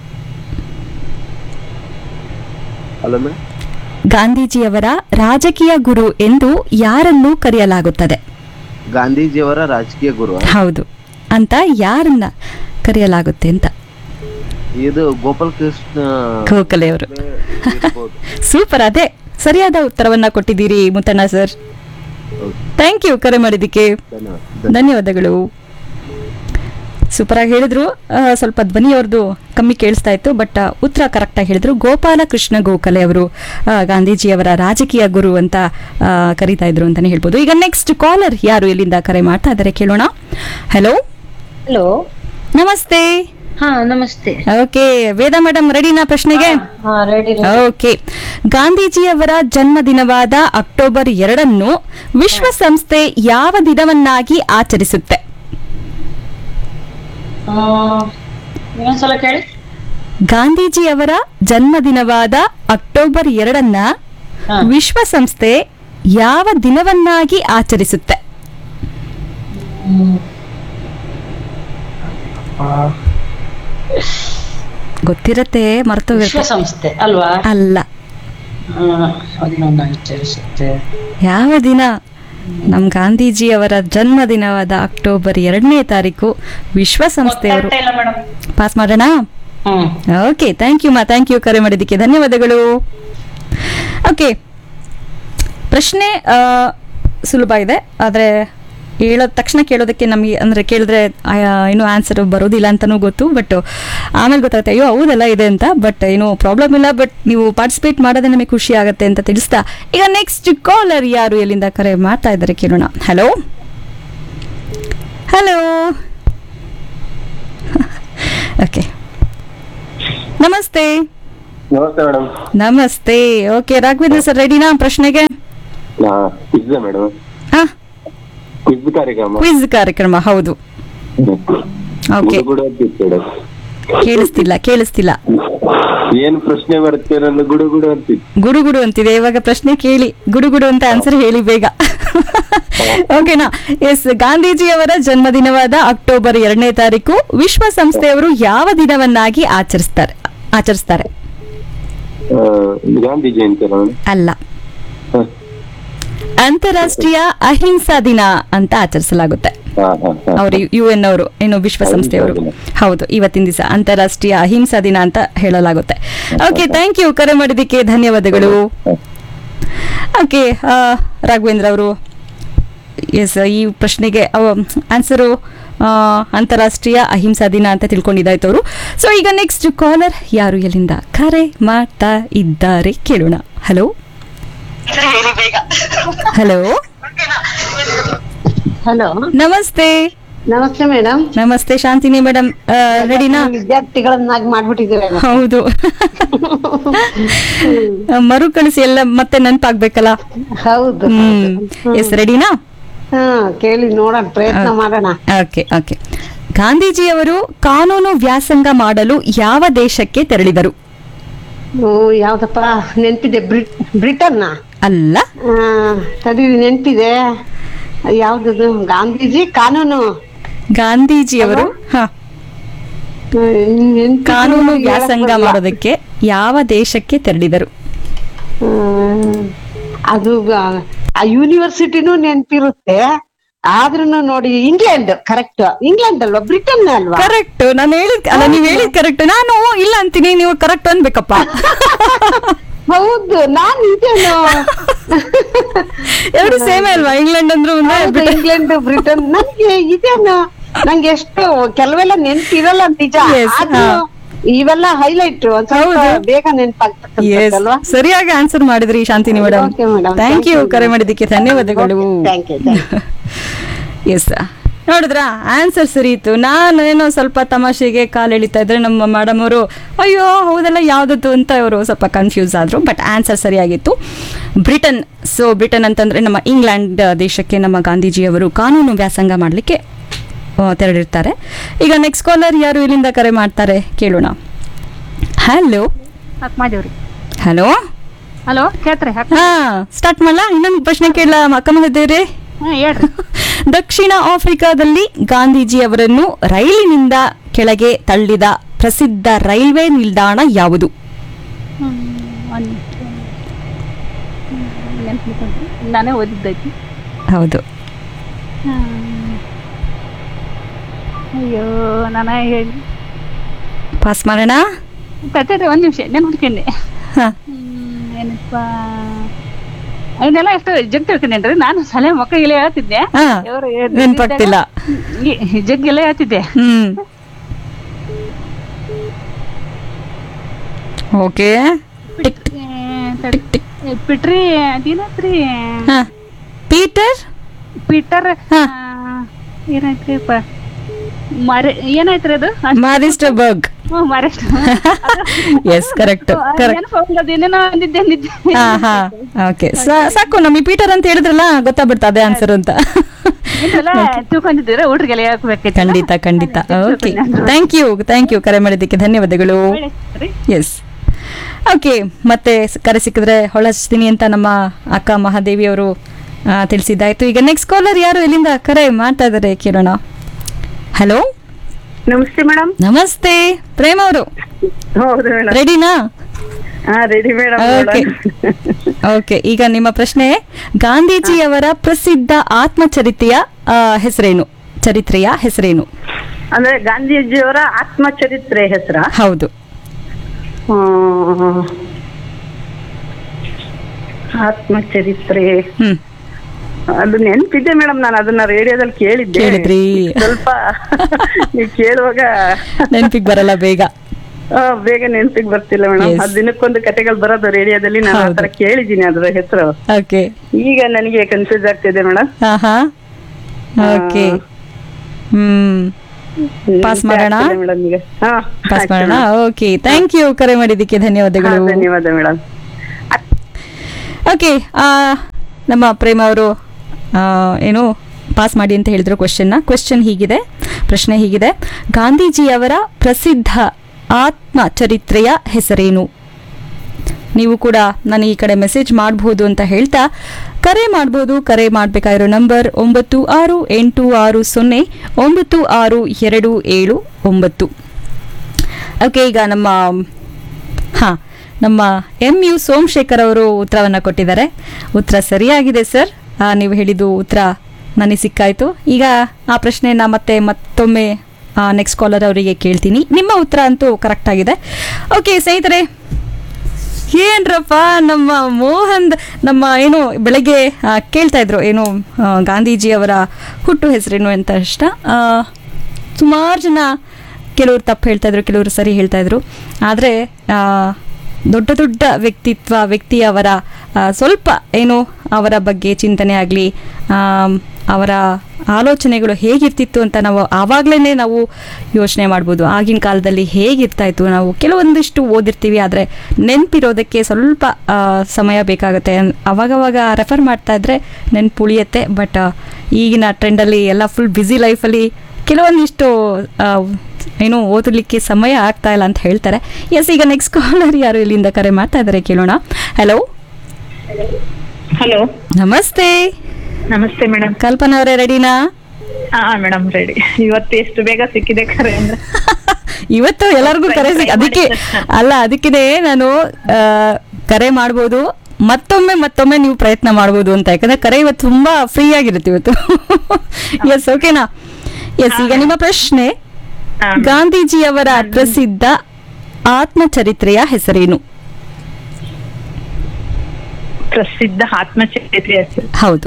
ಹಲೋ ಮೇಡಮ್ ಗಾಂಧೀಜಿಯವರ ರಾಜಕೀಯ ಗುರು ಎಂದು ಯಾರನ್ನು ಕರೆಯಲಾಗುತ್ತದೆ ಗಾಂಧೀಜಿಯವರ ರಾಜಕೀಯ ಗುರು ಹೌದು ಅಂತ ಯಾರನ್ನ ಕರೆಯಲಾಗುತ್ತೆ ಅಂತ ಇದು ಗೋಪಾಲ್ ಕೃಷ್ಣ ಗೋಖಲೆ ಅವರು ಇರ್ಬೋದು. ಸೂಪರ್ ಅದೇ ಸರಿಯಾದ ಉತ್ತರವನ್ನ ಕೊಟ್ಟಿದ್ದೀರಿ ಮುತ್ತಣ್ಣ ಸರ್ ಥ್ಯಾಂಕ್ ಯು ಕರೆ ಮಾಡಿದ್ದಕ್ಕೆ ಧನ್ಯವಾದ ಧನ್ಯವಾದಗಳು ಸೂಪರ್ ಆಗಿ ಹೇಳಿದ್ರು ಆ, ಸ್ವಲ್ಪ ಧ್ವನಿ ಅವ್ರದ್ದು ಕಮ್ಮಿ ಕೇಳಿಸ್ತಾ ಇತ್ತು ಬಟ್ ಉತ್ತರ ಕರೆಕ್ಟ್ ಆಗಿ ಹೇಳಿದ್ರು ಗೋಪಾಲ ಕೃಷ್ಣ ಗೋಖಲೆ ಅವರು ಆ, ಗಾಂಧೀಜಿಯವರ ರಾಜಕೀಯ ಗುರು ಅಂತ ಆ, ಕರೀತಾ ಇದ್ರು ಅಂತಾನೆ ಹೇಳ್ಬೋದು ಈಗ ನೆಕ್ಸ್ಟ್ ಕಾಲರ್ ಯಾರು ಎಲ್ಲಿಂದ ಕರೆ ಮಾಡ್ತಾ ಇದ್ದಾರೆ ಕೇಳೋಣ ಹಲೋ ಹಲೋ ನಮಸ್ತೆ ಹಾ ನಮಸ್ತೆ ಓಕೆ ವೇದ ಮೇಡಮ್ ರೆಡಿನಾ ಪ್ರಶ್ನೆಗೆ ಹಾ ರೆಡಿ ಓಕೆ ಗಾಂಧೀಜಿಯವರ ಜನ್ಮದಿನವಾದ ಅಕ್ಟೋಬರ್ ಎರಡನ್ನು ವಿಶ್ವಸಂಸ್ಥೆ ಯಾವ ದಿನವನ್ನಾಗಿ ಆಚರಿಸುತ್ತೆ ಇನ್ನೊಂದ್ಸಲ ಕೇಳಿ ಗಾಂಧೀಜಿಯವರ ಜನ್ಮದಿನವಾದ ಅಕ್ಟೋಬರ್ ಎರಡನ್ನ ವಿಶ್ವಸಂಸ್ಥೆ ಯಾವ ದಿನವನ್ನಾಗಿ ಆಚರಿಸುತ್ತೆ ಗೊತ್ತಿರತ್ತೆ ಮರ್ತೋಗಿರುತ್ತೆ ವಿಶ್ವಸಂಸ್ಥೆ ಅಲ್ವಾ ಅಲ್ಲ ಅದನ್ನೊಂದು ಆಚರಿಸುತ್ತೆ ಯಾವ ದಿನ ನಮ್ಮ ಗಾಂಧೀಜಿಯವರ ಜನ್ಮದಿನವಾದ ಅಕ್ಟೋಬರ್ ಎರಡನೇ ತಾರೀಕು ವಿಶ್ವಸಂಸ್ಥೆಯವರು ಇಲ್ಲ ಮೇಡಮ್ ಪಾಸ್ ಮಾಡೋಣ ಓಕೆ ಥ್ಯಾಂಕ್ ಯು ಮಾ ಥ್ಯಾಂಕ್ ಯು ಕರೆ ಮಾಡಿದ್ದಕ್ಕೆ ಧನ್ಯವಾದಗಳು ಓಕೆ ಪ್ರಶ್ನೆ ಆ, ಸುಲಭ ಇದೆ ಆದರೆ ಹೇಳೋದ ತಕ್ಷಣ ಕೇಳೋದಕ್ಕೆ ನಮಗೆ ಅಂದರೆ ಕೇಳಿದ್ರೆ ಏನೂ ಆನ್ಸರ್ ಬರೋದಿಲ್ಲ ಅಂತಲೂ ಗೊತ್ತು ಬಟ್ ಆಮೇಲೆ ಗೊತ್ತಾಗುತ್ತೆ ಅಯ್ಯೋ ಹೌದೆಲ್ಲ ಇದೆ ಅಂತ ಬಟ್ ಏನೂ ಪ್ರಾಬ್ಲಮ್ ಇಲ್ಲ ಬಟ್ ನೀವು ಪಾರ್ಟಿಸಿಪೇಟ್ ಮಾಡೋದೇ ನಮಗೆ ಖುಷಿ ಆಗುತ್ತೆ ಅಂತ ತಿಳಿಸ್ತಾ ಈಗ ನೆಕ್ಸ್ಟ್ ಕಾಲರ್ ಯಾರು ಎಲ್ಲಿಂದ ಕರೆ ಮಾಡ್ತಾ ಇದ್ದಾರೆ ಕೇಳೋಣ ಹಲೋ ಹಲೋ ಓಕೆ ನಮಸ್ತೆ ನಮಸ್ತೆ ಮೇಡಮ್ ನಮಸ್ತೆ ಓಕೆ ರಾಘವೇಂದ್ರ ಸರ್ ರೆಡಿನಾ ಪ್ರಶ್ನೆಗೆ ಕ್ವಿಜ್ ಮೇಡಮ್ ಹಾ ಕ್ವಿಜ್ ಕಾರ್ಯಕ್ರಮ ಕ್ವಿಜ್ ಕಾರ್ಯಕ್ರಮ ಹೌದು ಓಕೆ ಗುಡು ಗುಡು ಅಂತಿತ್ತು ಮೇಡಮ್ ಕೇಳಿಸ್ತಿಲ್ಲ ಕೇಳಿಸ್ತಿಲ್ಲ ಏನ್ ಪ್ರಶ್ನೆ ಬರುತ್ತೆ ನನ್ನ ಗುಡು ಗುಡು ಅಂತಿತ್ತು ಗುಡು ಗುಡು ಅಂತಿದೆ ಇವಾಗ ಪ್ರಶ್ನೆ ಕೇಳಿ ಗುಡು ಗುಡು ಅಂತ ಆನ್ಸರ್ ಹೇಳಿ ಬೇಗ ಓಕೆನಾ ಎಸ್ ಗಾಂಧೀಜಿಯವರ ಜನ್ಮದಿನವಾದ ಅಕ್ಟೋಬರ್ ಎರಡನೇ ತಾರೀಕು ವಿಶ್ವಸಂಸ್ಥೆಯವರು ಯಾವ ದಿನವನ್ನಾಗಿ ಆಚರಿಸ್ತಾರೆ ಆಚರಿಸ್ತಾರೆ ಆ, ಗಾಂಧಿ ಜಯಂತಿ ಅಲ್ಲ ಮೇಡಮ್ ಅಲ್ಲ ಅಂತಾರಾಷ್ಟ್ರೀಯ ಅಹಿಂಸಾ ದಿನ ಅಂತ ಆಚರಿಸಲಾಗುತ್ತೆ ಹಾ ಹಾ ಹಾ ಅವರು ಯು ಎನ್ ಅವರು ಏನು ವಿಶ್ವಸಂಸ್ಥೆಯವರು ಹೌದು ಇವತ್ತಿನ ದಿವಸ ಅಂತಾರಾಷ್ಟ್ರೀಯ ಅಹಿಂಸಾ ದಿನ ಅಂತ ಹೇಳಲಾಗುತ್ತೆ ಓಕೆ ಥ್ಯಾಂಕ್ ಯು ಕರೆ ಮಾಡಿದ್ದಕ್ಕೆ ಧನ್ಯವಾದಗಳು ಓಕೆ ರಾಘವೇಂದ್ರ ಅವರು ಎಸ್ ಈ ಪ್ರಶ್ನೆಗೆ ಆನ್ಸರು ಅಂತಾರಾಷ್ಟ್ರೀಯ ಅಹಿಂಸಾ ದಿನ ಅಂತ ತಿಳ್ಕೊಂಡಿದ್ದಾಯ್ತು ಅವರು ಸೊ ಈಗ ನೆಕ್ಸ್ಟ್ ಕಾಲರ್ ಯಾರು ಎಲ್ಲಿಂದ ಕರೆ ಮಾಡ್ತಾ ಇದ್ದಾರೆ ಕೇಳೋಣ ಹಲೋ ಹಲೋ ಹಲೋ ನಮಸ್ತೆ ನಮಸ್ತೆ ಮೇಡಮ್ ನಮಸ್ತೆ ಶಾಂತಿನಿ ಮೇಡಮ್ ರೆಡಿನಾ ವಿದ್ಯಾರ್ಥಿಗಳನ್ನಾಗಿ ಮಾಡ್ಬಿಟ್ಟಿದ್ದೀರ ಹೌದು ಮರುಕಳಿಸಿ ಎಲ್ಲ ಮತ್ತೆ ನೆನಪಾಗ್ಬೇಕಲ್ಲ ಹೌದು ಹ್ಮ್ ಎಸ್ ರೆಡಿನಾ ಹಾ ಕೇಳಿ ನೋಡೋಣ ಪ್ರಯತ್ನ ಮಾಡೋಣ ಓಕೆ ಓಕೆ ಗಾಂಧೀಜಿಯವರು ಕಾನೂನು ವ್ಯಾಸಂಗ ಮಾಡಲು ಯಾವ ದೇಶಕ್ಕೆ ತೆರಳಿದರು ಓ, ಯಾವ್ದಪ್ಪ ನೆನ್ಪಿದೆ ಬ್ರಿಟ್ ಬ್ರಿಟನ್ನ ಅಲ್ಲ ತಡಿ ನೆನ್ಪಿದೆ ಯಾವ್ದದು ಗಾಂಧೀಜಿ ಕಾನೂನು ಗಾಂಧೀಜಿಯವರು ಹ ನೆನ್ಪಿದೆ, ಕಾನೂನು ಹೇಳಕ್ ವ್ಯಾಸಂಗ ಬರಲ್ಲ. ಮಾಡೋದಕ್ಕೆ ಯಾವ ದೇಶಕ್ಕೆ ತೆರಳಿದರು ಹ್ಮ್. ಅದು ಗ- ಆ ಯೂನಿವರ್ಸಿಟಿನೂ ನೆನ್ಪಿರುತ್ತೆ ಆದ್ರೂ ನೋಡಿ ಇಂಗ್ಲೆಂಡ್ ಕರೆಕ್ಟ್ ಇಂಗ್ಲೆಂಡ್ ಅಲ್ವಾ ಬ್ರಿಟನ್ ಅಲ್ವಾ ಕರೆಕ್ಟ್ ನಾನು ಹೇಳಿದ್ ಅಲ್ಲ ನೀವು ಹೇಳಿದ್ ಕರೆಕ್ಟ್ ನಾನು ಇಲ್ಲ ಅಂತೀನಿ ನೀವು ಕರೆಕ್ಟ್ ಅನ್ಬೇಕಪ್ಪ ಹೌದು ನಾನ್ ಇದೇನು ಎರಡು ಸೇಮ್ ಅಲ್ವಾ ಇಂಗ್ಲೆಂಡ್ ಅಂದ್ರು ಒಂದೇ, ಹೌದು, ಬ್ರಿಟನ್- ಇಂಗ್ಲೆಂಡ್ ಬ್ರಿಟನ್ ನನ್ಗೆ ಇದೇನು ನಂಗೆ ಎಷ್ಟು ಕೆಲವೆಲ್ಲ ನೆನ್ಪಿರಲ್ಲ ನಿಜ Yes, ಆದ್ರೂ ಹಾ. ಇವೆಲ್ಲ ಹೈಲೈಟ್ ಒಂದ್ ಸ್ವಲ್ಪ ಹೌದು. ಬೇಗ Yes, ನೆನ್ಪಾಗ್ತಕ್ಕಂಥದ್ದಲ್ವಾ ಸರಿಯಾಗಿ ಆನ್ಸರ್ ಮಾಡಿದ್ರಿ Shantini madam Okay, madam. Thank Thank you you, ಕರೆ madam. ಮಾಡಿದ್ದಕ್ಕೆ ಧನ್ಯವಾದಗಳು thank you thank you yes ನೋಡಿದ್ರ ಆನ್ಸರ್ ಸರಿ ಇತ್ತು ನಾನು ಏನೋ ಸ್ವಲ್ಪ ತಮಾಷೆಗೆ ಕಾಲು ಎಳಿತಾ ಇದ್ರೆ ನಮ್ಮ ಮೇಡಮ್ ಅವರು ಅಯ್ಯೋ ಹೌದಲ್ಲ ಯಾವ್ದದ್ದು ಅಂತ ಅವರು ಸ್ವಲ್ಪ ಕನ್ಫ್ಯೂಸ್ ಆದ್ರು ಬಟ್ ಆನ್ಸರ್ ಸರಿಯಾಗಿತ್ತು ಬ್ರಿಟನ್ ಸೊ ಬ್ರಿಟನ್ ಅಂತಂದ್ರೆ ನಮ್ಮ ಇಂಗ್ಲೆಂಡ್ ದೇಶಕ್ಕೆ ನಮ್ಮ ಗಾಂಧೀಜಿಯವರು ಕಾನೂನು ವ್ಯಾಸಂಗ ಮಾಡಲಿಕ್ಕೆ ತೆರಳಿರ್ತಾರೆ ಈಗ ನೆಕ್ಸ್ಟ್ ಕಾಲರ್ ಯಾರು ಇಲ್ಲಿಂದ ಕರೆ ಮಾಡ್ತಾರೆ ಕೇಳೋಣ ಹಲೋ ಹಾಕ್ ಮಾಡಿವ್ರಿ ಹಲೋ ಹಲೋ ಕೇಳ್ತ್ರಿ ಹಾಕ್ ಹಾ ಸ್ಟಾರ್ಟ್ ಮಾಡಲ ಇನ್ನೊಂದು ಪ್ರಶ್ನೆ ಕೇಳಲ ಅಕ್ಕಮಹದೇವ್ರೆ ಹಾ ಹೇಳ್ರಿ ದಕ್ಷಿಣ ಆಫ್ರಿಕಾದಲ್ಲಿ ಗಾಂಧೀಜಿಯವರನ್ನು ರೈಲಿನಿಂದ ಕೆಳಗೆ ತಳ್ಳಿದ ಪ್ರಸಿದ್ಧ ರೈಲ್ವೆ ನಿಲ್ದಾಣ ಯಾವುದು ಹ್ಮ್, ಒಂದ್ ನಿಮಿಷ. ಹ್ಮ್, ನೆನ್ಪಿಟ್ಕೊಂಡ್ರಿ. ನಾನೇ ಓದಿದ್ದೈತಿ ಹೌದು ಹ್ಮ್. ಅಯ್ಯೋ ನಾನ ಹೇಳಿ ಪಾಸ್ ಮಾಡೋಣ ತಟ್ಟೆ ಒಂದ್ ನಿಮಿಷ ನೆನ್ ಹುಡ್ಕೊಂಡೆ ಹಾ. ಏನಪ್ಪ ಅವನ್ನೆಲ್ಲ ಎಷ್ಟು ಜಗ್ ತಿಳ್ಕೊಂಡೇನ್ರಿ ನಾನು ಸಲ ಮಕ್ಕಳ ಇಲ್ಲ ಹೇಳ್ತಿದ್ದೆ ಹಾ, ಇವ್ರು ನೆನ್ಪಾಗ್ತಿಲ್ಲ. ಈ ಜಗ್ ಎಲ್ಲ ಹೇಳ್ತಿದ್ದೆ ಹ್ಮ್ ಓಕೆ ಪಿಟ್ರಿ ಅದೇನತ್ರಿ ಹಾ ಪೀಟರ್ ಪೀಟರ್ ಏನಾಯ್ತ್ರಿಪ್ಪ ಮರೆ ಏನಾಯ್ತ್ರಿ ಅದು ಮಾರಿಸ್ಟರ್ ಬರ್ಗ್ ಹ್ಮ್, ಮರೆಸ್ಟ್ ಎಸ್ ಕರೆಕ್ಟ್ ಕರೆಕ್ಟ್ ನೆನಪು ಏನೇನೋ ಅಂದಿದ್ದೆ ಅಂದಿದ್ದೆ ಹಾ ಹಾ ಓಕೆ ಸಾಕು ನಮಗೆ ಪೀಟರ್ ಅಂತ ಹೇಳಿದ್ರಲ್ಲ ಗೊತ್ತಾಗ್ಬಿಡ್ತಾ ಅದೇ ಆನ್ಸರ್ ಅಂತ ಇದೆಲ್ಲ ತಿಳ್ಕೊಂಡಿದ್ದೀರ ಹುಡ್ರಿಗೆಲ್ಲ ಹೇಳ್ಬೇಕೈತಿ ಖಂಡಿತ ಖಂಡಿತ okay thank you thank you ಕರೆ ಮಾಡಿದ್ದಕ್ಕೆ ಧನ್ಯವಾದಗಳು ಎಸ್ ಓಕೆ ಮತ್ತೆ ಸ್- ಕರೆ ಸಿಕ್ಕಿದ್ರೆ ಹೊಳಸ್ತೀನಿ ಅಂತ ನಮ್ಮ ಅಕ್ಕ ಮಹಾದೇವಿ ಅವರು ತಿಳಿಸಿದ್ದಾಯ್ತು ಈಗ ನೆಕ್ಸ್ಟ್ ಕಾಲರ್ ಯಾರು ಎಲ್ಲಿಂದ ಕರೆ ಮಾಡ್ತಾ ಇದ್ದಾರೆ ಕೇಳೋಣ ಹಲೋ ನಮಸ್ತೆ ಮೇಡಮ್ ನಮಸ್ತೆ ಪ್ರೇಮ ಅವರು ಹೌದು ಮೇಡಮ್ ರೆಡಿನಾ ಹಾ ರೆಡಿ ಮೇಡಮ್ ಓಕೆ ಓಕೆ ಈಗ ನಿಮ್ಮ ಪ್ರಶ್ನೆ ಗಾಂಧೀಜಿಯವರ ಪ್ರಸಿದ್ಧ ಆತ್ಮಚರಿತ್ರೆಯ ಆ, ಹೆಸರೇನು ಚರಿತ್ರೆಯ ಹೆಸರೇನು ಅಂದ್ರೆ ಗಾಂಧೀಜಿಯವರ ಆತ್ಮಚರಿತ್ರೆ ಹೆಸರ ಹೌದು ಆತ್ಮಚರಿತ್ರೆ ಹ್ಮ್ ಅದು ನೆನ್ಪಿದೆ ಮೇಡಮ್ ನಾನು ಅದನ್ನ ರೇಡಿಯೋದಲ್ಲಿ ಕೇಳಿದ್ದೆ ಕೇಳಿದ್ರಿ? ಸ್ವಲ್ಪ ನೀವು ಕೇಳುವಾಗ ನೆನಪಿಗೆ ಬರಲ್ಲ ಬೇಗ ಆ, ಬೇಗ ನೆನ್ಪಿಗೆ ಬರ್ತಿಲ್ಲ ಮೇಡಮ್ Yes. ಅದ್ ದಿನಕ್ಕೊಂದು ಕತೆಗಳು ಬರೋದು ರೇಡಿಯೋದಲ್ಲಿ ನಾನು ಹೌದು. ಆತರ ಕೇಳಿದ್ದೀನಿ ಅದ್ರ ಹೆಸರು ಓಕೆ ಈಗ ನನಗೆ ಕನ್ಫ್ಯೂಸ್ ಆಗ್ತಿದೆ ಮೇಡಮ್ ಹಾ ಹಾ ಓಕೆ ಹ್ಮ್ ಪಾಸ್ ಮಾಡೋಣ ಮೇಡಮ್ ಈಗ ಹಾ ಪಾಸ್ ಆಯ್ತು ಮಾಡೋಣ madam. ಓಕೆ ಥ್ಯಾಂಕ್ ಯು ಕರೆ ಮಾಡಿದ್ದಕ್ಕೆ ಹಾ, ಧನ್ಯವಾದಗಳು ಧನ್ಯವಾದ ಮೇಡಮ್ ಓಕೆ ನಮ್ಮ ಪ್ರೇಮ ಅವರು ಏನು ಪಾಸ್ ಮಾಡಿ ಅಂತ ಹೇಳಿದ್ರು ಕ್ವೆಶನ್ನ ಕ್ವೆಶನ್ ಹೀಗಿದೆ ಪ್ರಶ್ನೆ ಹೀಗಿದೆ ಗಾಂಧೀಜಿಯವರ ಪ್ರಸಿದ್ಧ ಆತ್ಮಚರಿತ್ರೆಯ ಹೆಸರೇನು ನೀವು ಕೂಡ ನಾನು ಈ ಕಡೆ ಮೆಸೇಜ್ ಮಾಡಬಹುದು ಅಂತ ಹೇಳ್ತಾ ಕರೆ ಮಾಡ್ಬೋದು ಕರೆ ಮಾಡಬೇಕಾಗಿರೋ ನಂಬರ್ ಒಂಬತ್ತು ಆರು ಎಂಟು ಆರು ಸೊನ್ನೆ ಒಂಬತ್ತು ಆರು ಎರಡು ಏಳು ಒಂಬತ್ತು ಓಕೆ ಈಗ ನಮ್ಮ ಹಾಂ ನಮ್ಮ ಎಂ ಯು ಸೋಮಶೇಖರ್ ಅವರು ಉತ್ತರವನ್ನು ಕೊಟ್ಟಿದ್ದಾರೆ ಉತ್ತರ ಸರಿಯಾಗಿದೆ ಸರ್ ಆ, ನೀವು ಹೇಳಿದ್ದು ಉತ್ತರ ನನಗೆ ಸಿಕ್ಕಾಯಿತು ಈಗ ಆ ಪ್ರಶ್ನೆಯನ್ನು ಮತ್ತೆ ಮತ್ತೊಮ್ಮೆ ನೆಕ್ಸ್ಟ್ ಕಾಲರ್ ಅವರಿಗೆ ಕೇಳ್ತೀನಿ ನಿಮ್ಮ ಉತ್ತರ ಅಂತೂ ಕರೆಕ್ಟ್ ಆಗಿದೆ ಓಕೆ ಸ್ನೇಹಿತರೆ ಏನ್ರಪ್ಪ ನಮ್ಮ ಮೋಹನ್ ನಮ್ಮ ಏನು ಬೆಳಗ್ಗೆ ಆ, ಕೇಳ್ತಾ ಇದ್ರು ಏನು ಆ, ಗಾಂಧೀಜಿಯವರ ಹುಟ್ಟು ಹೆಸರೇನು ಅಂತ ಅಷ್ಟ ಸುಮಾರು ಜನ ಕೆಲವರು ತಪ್ಪು ಹೇಳ್ತಾ ಇದ್ರು ಕೆಲವರು ಸರಿ ಹೇಳ್ತಾ ಇದ್ರು ಆದರೆ ದೊಡ್ಡ ದೊಡ್ಡ ವ್ಯಕ್ತಿತ್ವ ವ್ಯಕ್ತಿಯವರ ಆ, ಸ್ವಲ್ಪ ಏನು ಅವರ ಬಗ್ಗೆ ಚಿಂತನೆ ಆಗಲಿ ಅವರ ಆಲೋಚನೆಗಳು ಹೇಗಿರ್ತಿತ್ತು ಅಂತ ನಾವು ಆವಾಗಲೇ ನಾವು ಯೋಚನೆ ಮಾಡ್ಬೋದು ಆಗಿನ ಕಾಲದಲ್ಲಿ ಹೇಗಿರ್ತಾ ಇತ್ತು ನಾವು ಕೆಲವೊಂದಿಷ್ಟು ಓದಿರ್ತೀವಿ ಆದರೆ ನೆನಪಿರೋದಕ್ಕೆ ಸ್ವಲ್ಪ ಆ, ಸಮಯ ಬೇಕಾಗುತ್ತೆ ಅವಾಗವಾಗ ರೆಫರ್ ಮಾಡ್ತಾ ಇದ್ರೆ ನೆನ್ಪು ಉಳಿಯುತ್ತೆ ಬಟ್ ಈಗಿನ ಟ್ರೆಂಡಲ್ಲಿ ಎಲ್ಲ ಫುಲ್ ಬ್ಯುಸಿ ಲೈಫಲ್ಲಿ ಕೆಲವೊಂದಿಷ್ಟು ಆ, ಏನು ಓದಲಿಕ್ಕೆ ಸಮಯ ಆಗ್ತಾ ಇಲ್ಲ ಅಂತ ಹೇಳ್ತಾರೆ ಎಸ್ ಈಗ ನೆಕ್ಸ್ಟ್ ಕಾಲರ್ ಯಾರು ಇಲ್ಲಿಂದ ಕರೆ ಮಾಡ್ತಾ ಇದ್ದಾರೆ ಕೇಳೋಣ ಹಲೋ ಹಲೋ ನಮಸ್ತೆ ನಮಸ್ತೆ ಮೇಡಮ್ ಕಲ್ಪನಾ ಅವರೇ ರೆಡಿನಾ ಹಾ ಮೇಡಮ್ ರೆಡಿ ಇವತ್ತು ಎಷ್ಟು ಬೇಗ ಸಿಕ್ಕಿದೆ ಕರೆ ಅಂದ್ರೆ ಇವತ್ತು ಎಲ್ಲರಿಗೂ ಕರೆ ಸಿಕ್ ಅದಕ್ಕೆ ಅಲ್ಲ ಅದಕ್ಕೆ ನಾನು ಆ, ಕರೆ ಮಾಡ್ಬೋದು ಮತ್ತೊಮ್ಮೆ ಮತ್ತೊಮ್ಮೆ ನೀವು ಪ್ರಯತ್ನ ಮಾಡ್ಬೋದು ಅಂತ ಯಾಕಂದ್ರೆ ಕರೆ ಇವತ್ತು ತುಂಬಾ ಫ್ರೀ ಆಗಿರುತ್ತೆ ಇವತ್ತು ಎಸ್ ಓಕೆನಾ ಎಸ್ ಈಗ ನಿಮ್ಮ ಪ್ರಶ್ನೆ ಗಾಂಧೀಜಿಯವರ ಪ್ರಸಿದ್ಧ ಆತ್ಮಚರಿತ್ರೆಯ ಹೆಸರೇನು ಪ್ರಸಿದ್ಧ ಆತ್ಮಚರಿತ್ರೆ ಹೆಸರು ಹೌದು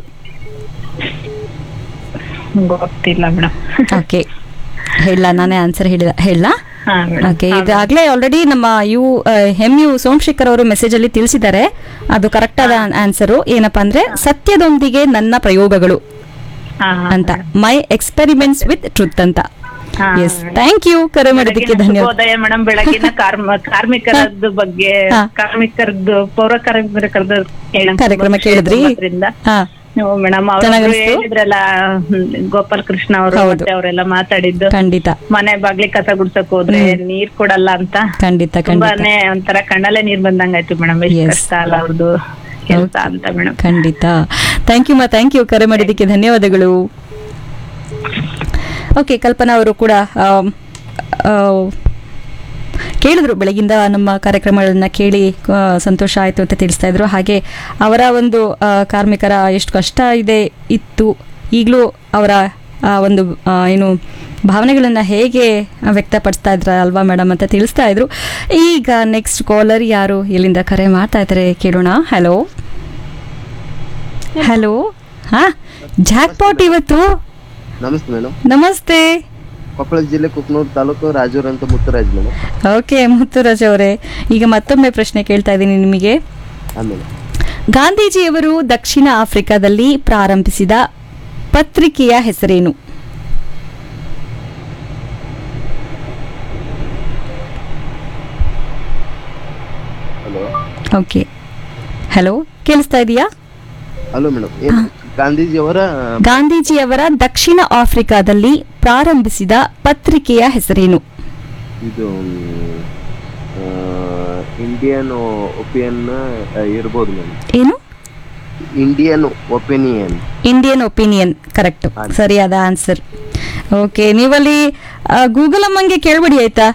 ಗೊತ್ತಿಲ್ಲ ಮೇಡಮ್ ಓಕೆ ಹೇಳ ನಾನೇ ಆನ್ಸರ್ ಹೇಳಿದ ಹೇಳ ಹಾ ಮೇಡಮ್ ಓಕೆ ಇದಾಗಲೇ ಆಲ್ರೆಡಿ ನಮ್ಮ ಯು ಎಂ ಯು ಸೋಮಶೇಖರ್ ಅವರು ಮೆಸೇಜ್ ಅಲ್ಲಿ ತಿಳಿಸಿದ್ದಾರೆ ಅದು ಕರೆಕ್ಟ್ ಆದ ಆನ್ಸರು ಏನಪ್ಪಾ ಅಂದ್ರೆ ಸತ್ಯದೊಂದಿಗೆ ನನ್ನ ಪ್ರಯೋಗಗಳು ಅಂತ ಮೈ ಎಕ್ಸ್ಪೆರಿಮೆಂಟ್ಸ್ ವಿತ್ ಟ್ರುತ್ ಅಂತ ಹಾ. ಎಸ್ ಥ್ಯಾಂಕ್ ಯು ಕರೆ ಮಾಡಿದ್ದಕ್ಕೆ ಧನ್ಯವಾದ ಶುಭೋದಯ ಮೇಡಮ್ ಬೆಳಗಿನ ಕಾರ್ಮ ಕಾರ್ಮಿಕರದ್ದು ಬಗ್ಗೆ ಹಾ. ಕಾರ್ಮಿಕರದ್ದು ಪೌರ ಕಾರ್ಮಿಕರದ್ದು ಕೇಳಂಗ್ ಕಾರ್ಯಕ್ರಮ ತುಂಬಾ ಕೇಳಿದ್ರಿ? ಸಂದರ್ಭದಿಂದ. ಹಾ ನೀವು ಮೇಡಮ್ ಅವರು ಚೆನ್ನಾಗನ್ಸ್ತು? ಹೇಳಿದ್ರಲ್ಲ ಹ್ಮ್, ಗೋಪಾಲ್ ಕೃಷ್ಣ ಅವರು ಹೌದು. ಮತ್ತೆ ಅವರೆಲ್ಲ ಮಾತಾಡಿದ್ದು ಖಂಡಿತ ಮನೆ ಬಾಗ್ಲಿ ಕಸ ಗುಡ್ಸಕ್ ಹೋದ್ರೆ ನೀರ್ ಕೊಡಲ್ಲ ಅಂತ ಖಂಡಿತ ಖಂಡಿತ ತುಂಬಾನೇ ಒಂಥರ ಕಣ್ಣಲ್ಲೇ ನೀರ್ ಬಂದಂಗಾಯ್ತು ಮೇಡಮ್ ಎಷ್ಟು Yes. ಕಷ್ಟ ಅಲ್ಲ ಅವ್ರದ್ದು ಕೆಲಸ ಅಂತ ಮೇಡಮ್ ಖಂಡಿತ ಥ್ಯಾಂಕ್ ಯು ಮಾ ಥ್ಯಾಂಕ್ ಯು ಕರೆ ಮಾಡಿದ್ದಕ್ಕೆ ಧನ್ಯವಾದಗಳು ಓಕೆ ಕಲ್ಪನಾ ಅವರು ಕೂಡ ಆಮ್, ಆ, ಕೇಳಿದ್ರು ಬೆಳಗಿಂದ ನಮ್ಮ ಕಾರ್ಯಕ್ರಮಗಳನ್ನ ಕೇಳಿ ಆ, ಸಂತೋಷ ಆಯಿತು ಅಂತ ತಿಳಿಸ್ತಾ ಇದ್ರು ಹಾಗೆ ಅವರ ಒಂದು ಆ, ಕಾರ್ಮಿಕರ ಎಷ್ಟು ಕಷ್ಟ ಇದೆ ಇತ್ತು ಈಗಲೂ ಅವರ ಆ ಒಂದು ಆ, ಏನು ಭಾವನೆಗಳನ್ನು ಹೇಗೆ ವ್ಯಕ್ತಪಡಿಸ್ತಾ ಇದ್ರ ಅಲ್ವಾ ಮೇಡಮ್ ಅಂತ ತಿಳಿಸ್ತಾ ಇದ್ರು ಈಗ ನೆಕ್ಸ್ಟ್ ಕಾಲರ್ ಯಾರು ಎಲ್ಲಿಂದ ಕರೆ ಮಾಡ್ತಾ ಇದ್ದಾರೆ ಕೇಳೋಣ ಹಲೋ ಹಲೋ ಹಾ ಜಾಕ್ಪಾಟ್ ಇವತ್ತು ನಮಸ್ತೆ ಮೇಡಮ್ ನಮಸ್ತೆ ಕೊಪ್ಪಳ ಜಿಲ್ಲೆ ಕುಕ್ನೂರು ತಾಲೂಕು ರಾಜೂರ್ ಅಂತ ಮುತ್ತರಾಜ್ ಮೇಡಮ್ ಓಕೆ ಮುತ್ತುರಾಜ್ ಅವರೇ ಈಗ ಮತ್ತೊಮ್ಮೆ ಪ್ರಶ್ನೆ ಕೇಳ್ತಾ ಇದ್ದೀನಿ ನಿಮಗೆ ಆಮೇಲೆ ಗಾಂಧೀಜಿಯವರು ದಕ್ಷಿಣ ಆಫ್ರಿಕಾದಲ್ಲಿ ಪ್ರಾರಂಭಿಸಿದ ಪತ್ರಿಕೆಯ ಹೆಸರೇನು ಹಲೋ ಓಕೆ ಹಲೋ ಕೇಳಿಸ್ತಾ ಇದೆಯಾ ಹಲೋ ಮೇಡಮ್ ಏನು ಗಾಂಧೀಜಿಯವರ ಗಾಂಧೀಜಿಯವರ ದಕ್ಷಿಣ ಆಫ್ರಿಕಾದಲ್ಲಿ ಪ್ರಾರಂಭಿಸಿದ ಪತ್ರಿಕೆಯ ಹೆಸರೇನು ಇದು ಇಂಡಿಯನ್ ಒಪಿನಿಯನ್ ಇರ್ಬೋದು ಮೇಡಮ್ ಏನು Indian opinion Indian opinion correct ಸರಿಯಾದ ಆನ್ಸರ್ ಓಕೆ ನೀವಲ್ಲಿ ಗೂಗಲ್ ಅಮ್ಮಂಗೆ ಕೇಳ್ಬಿಡಿ ಆಯ್ತಾ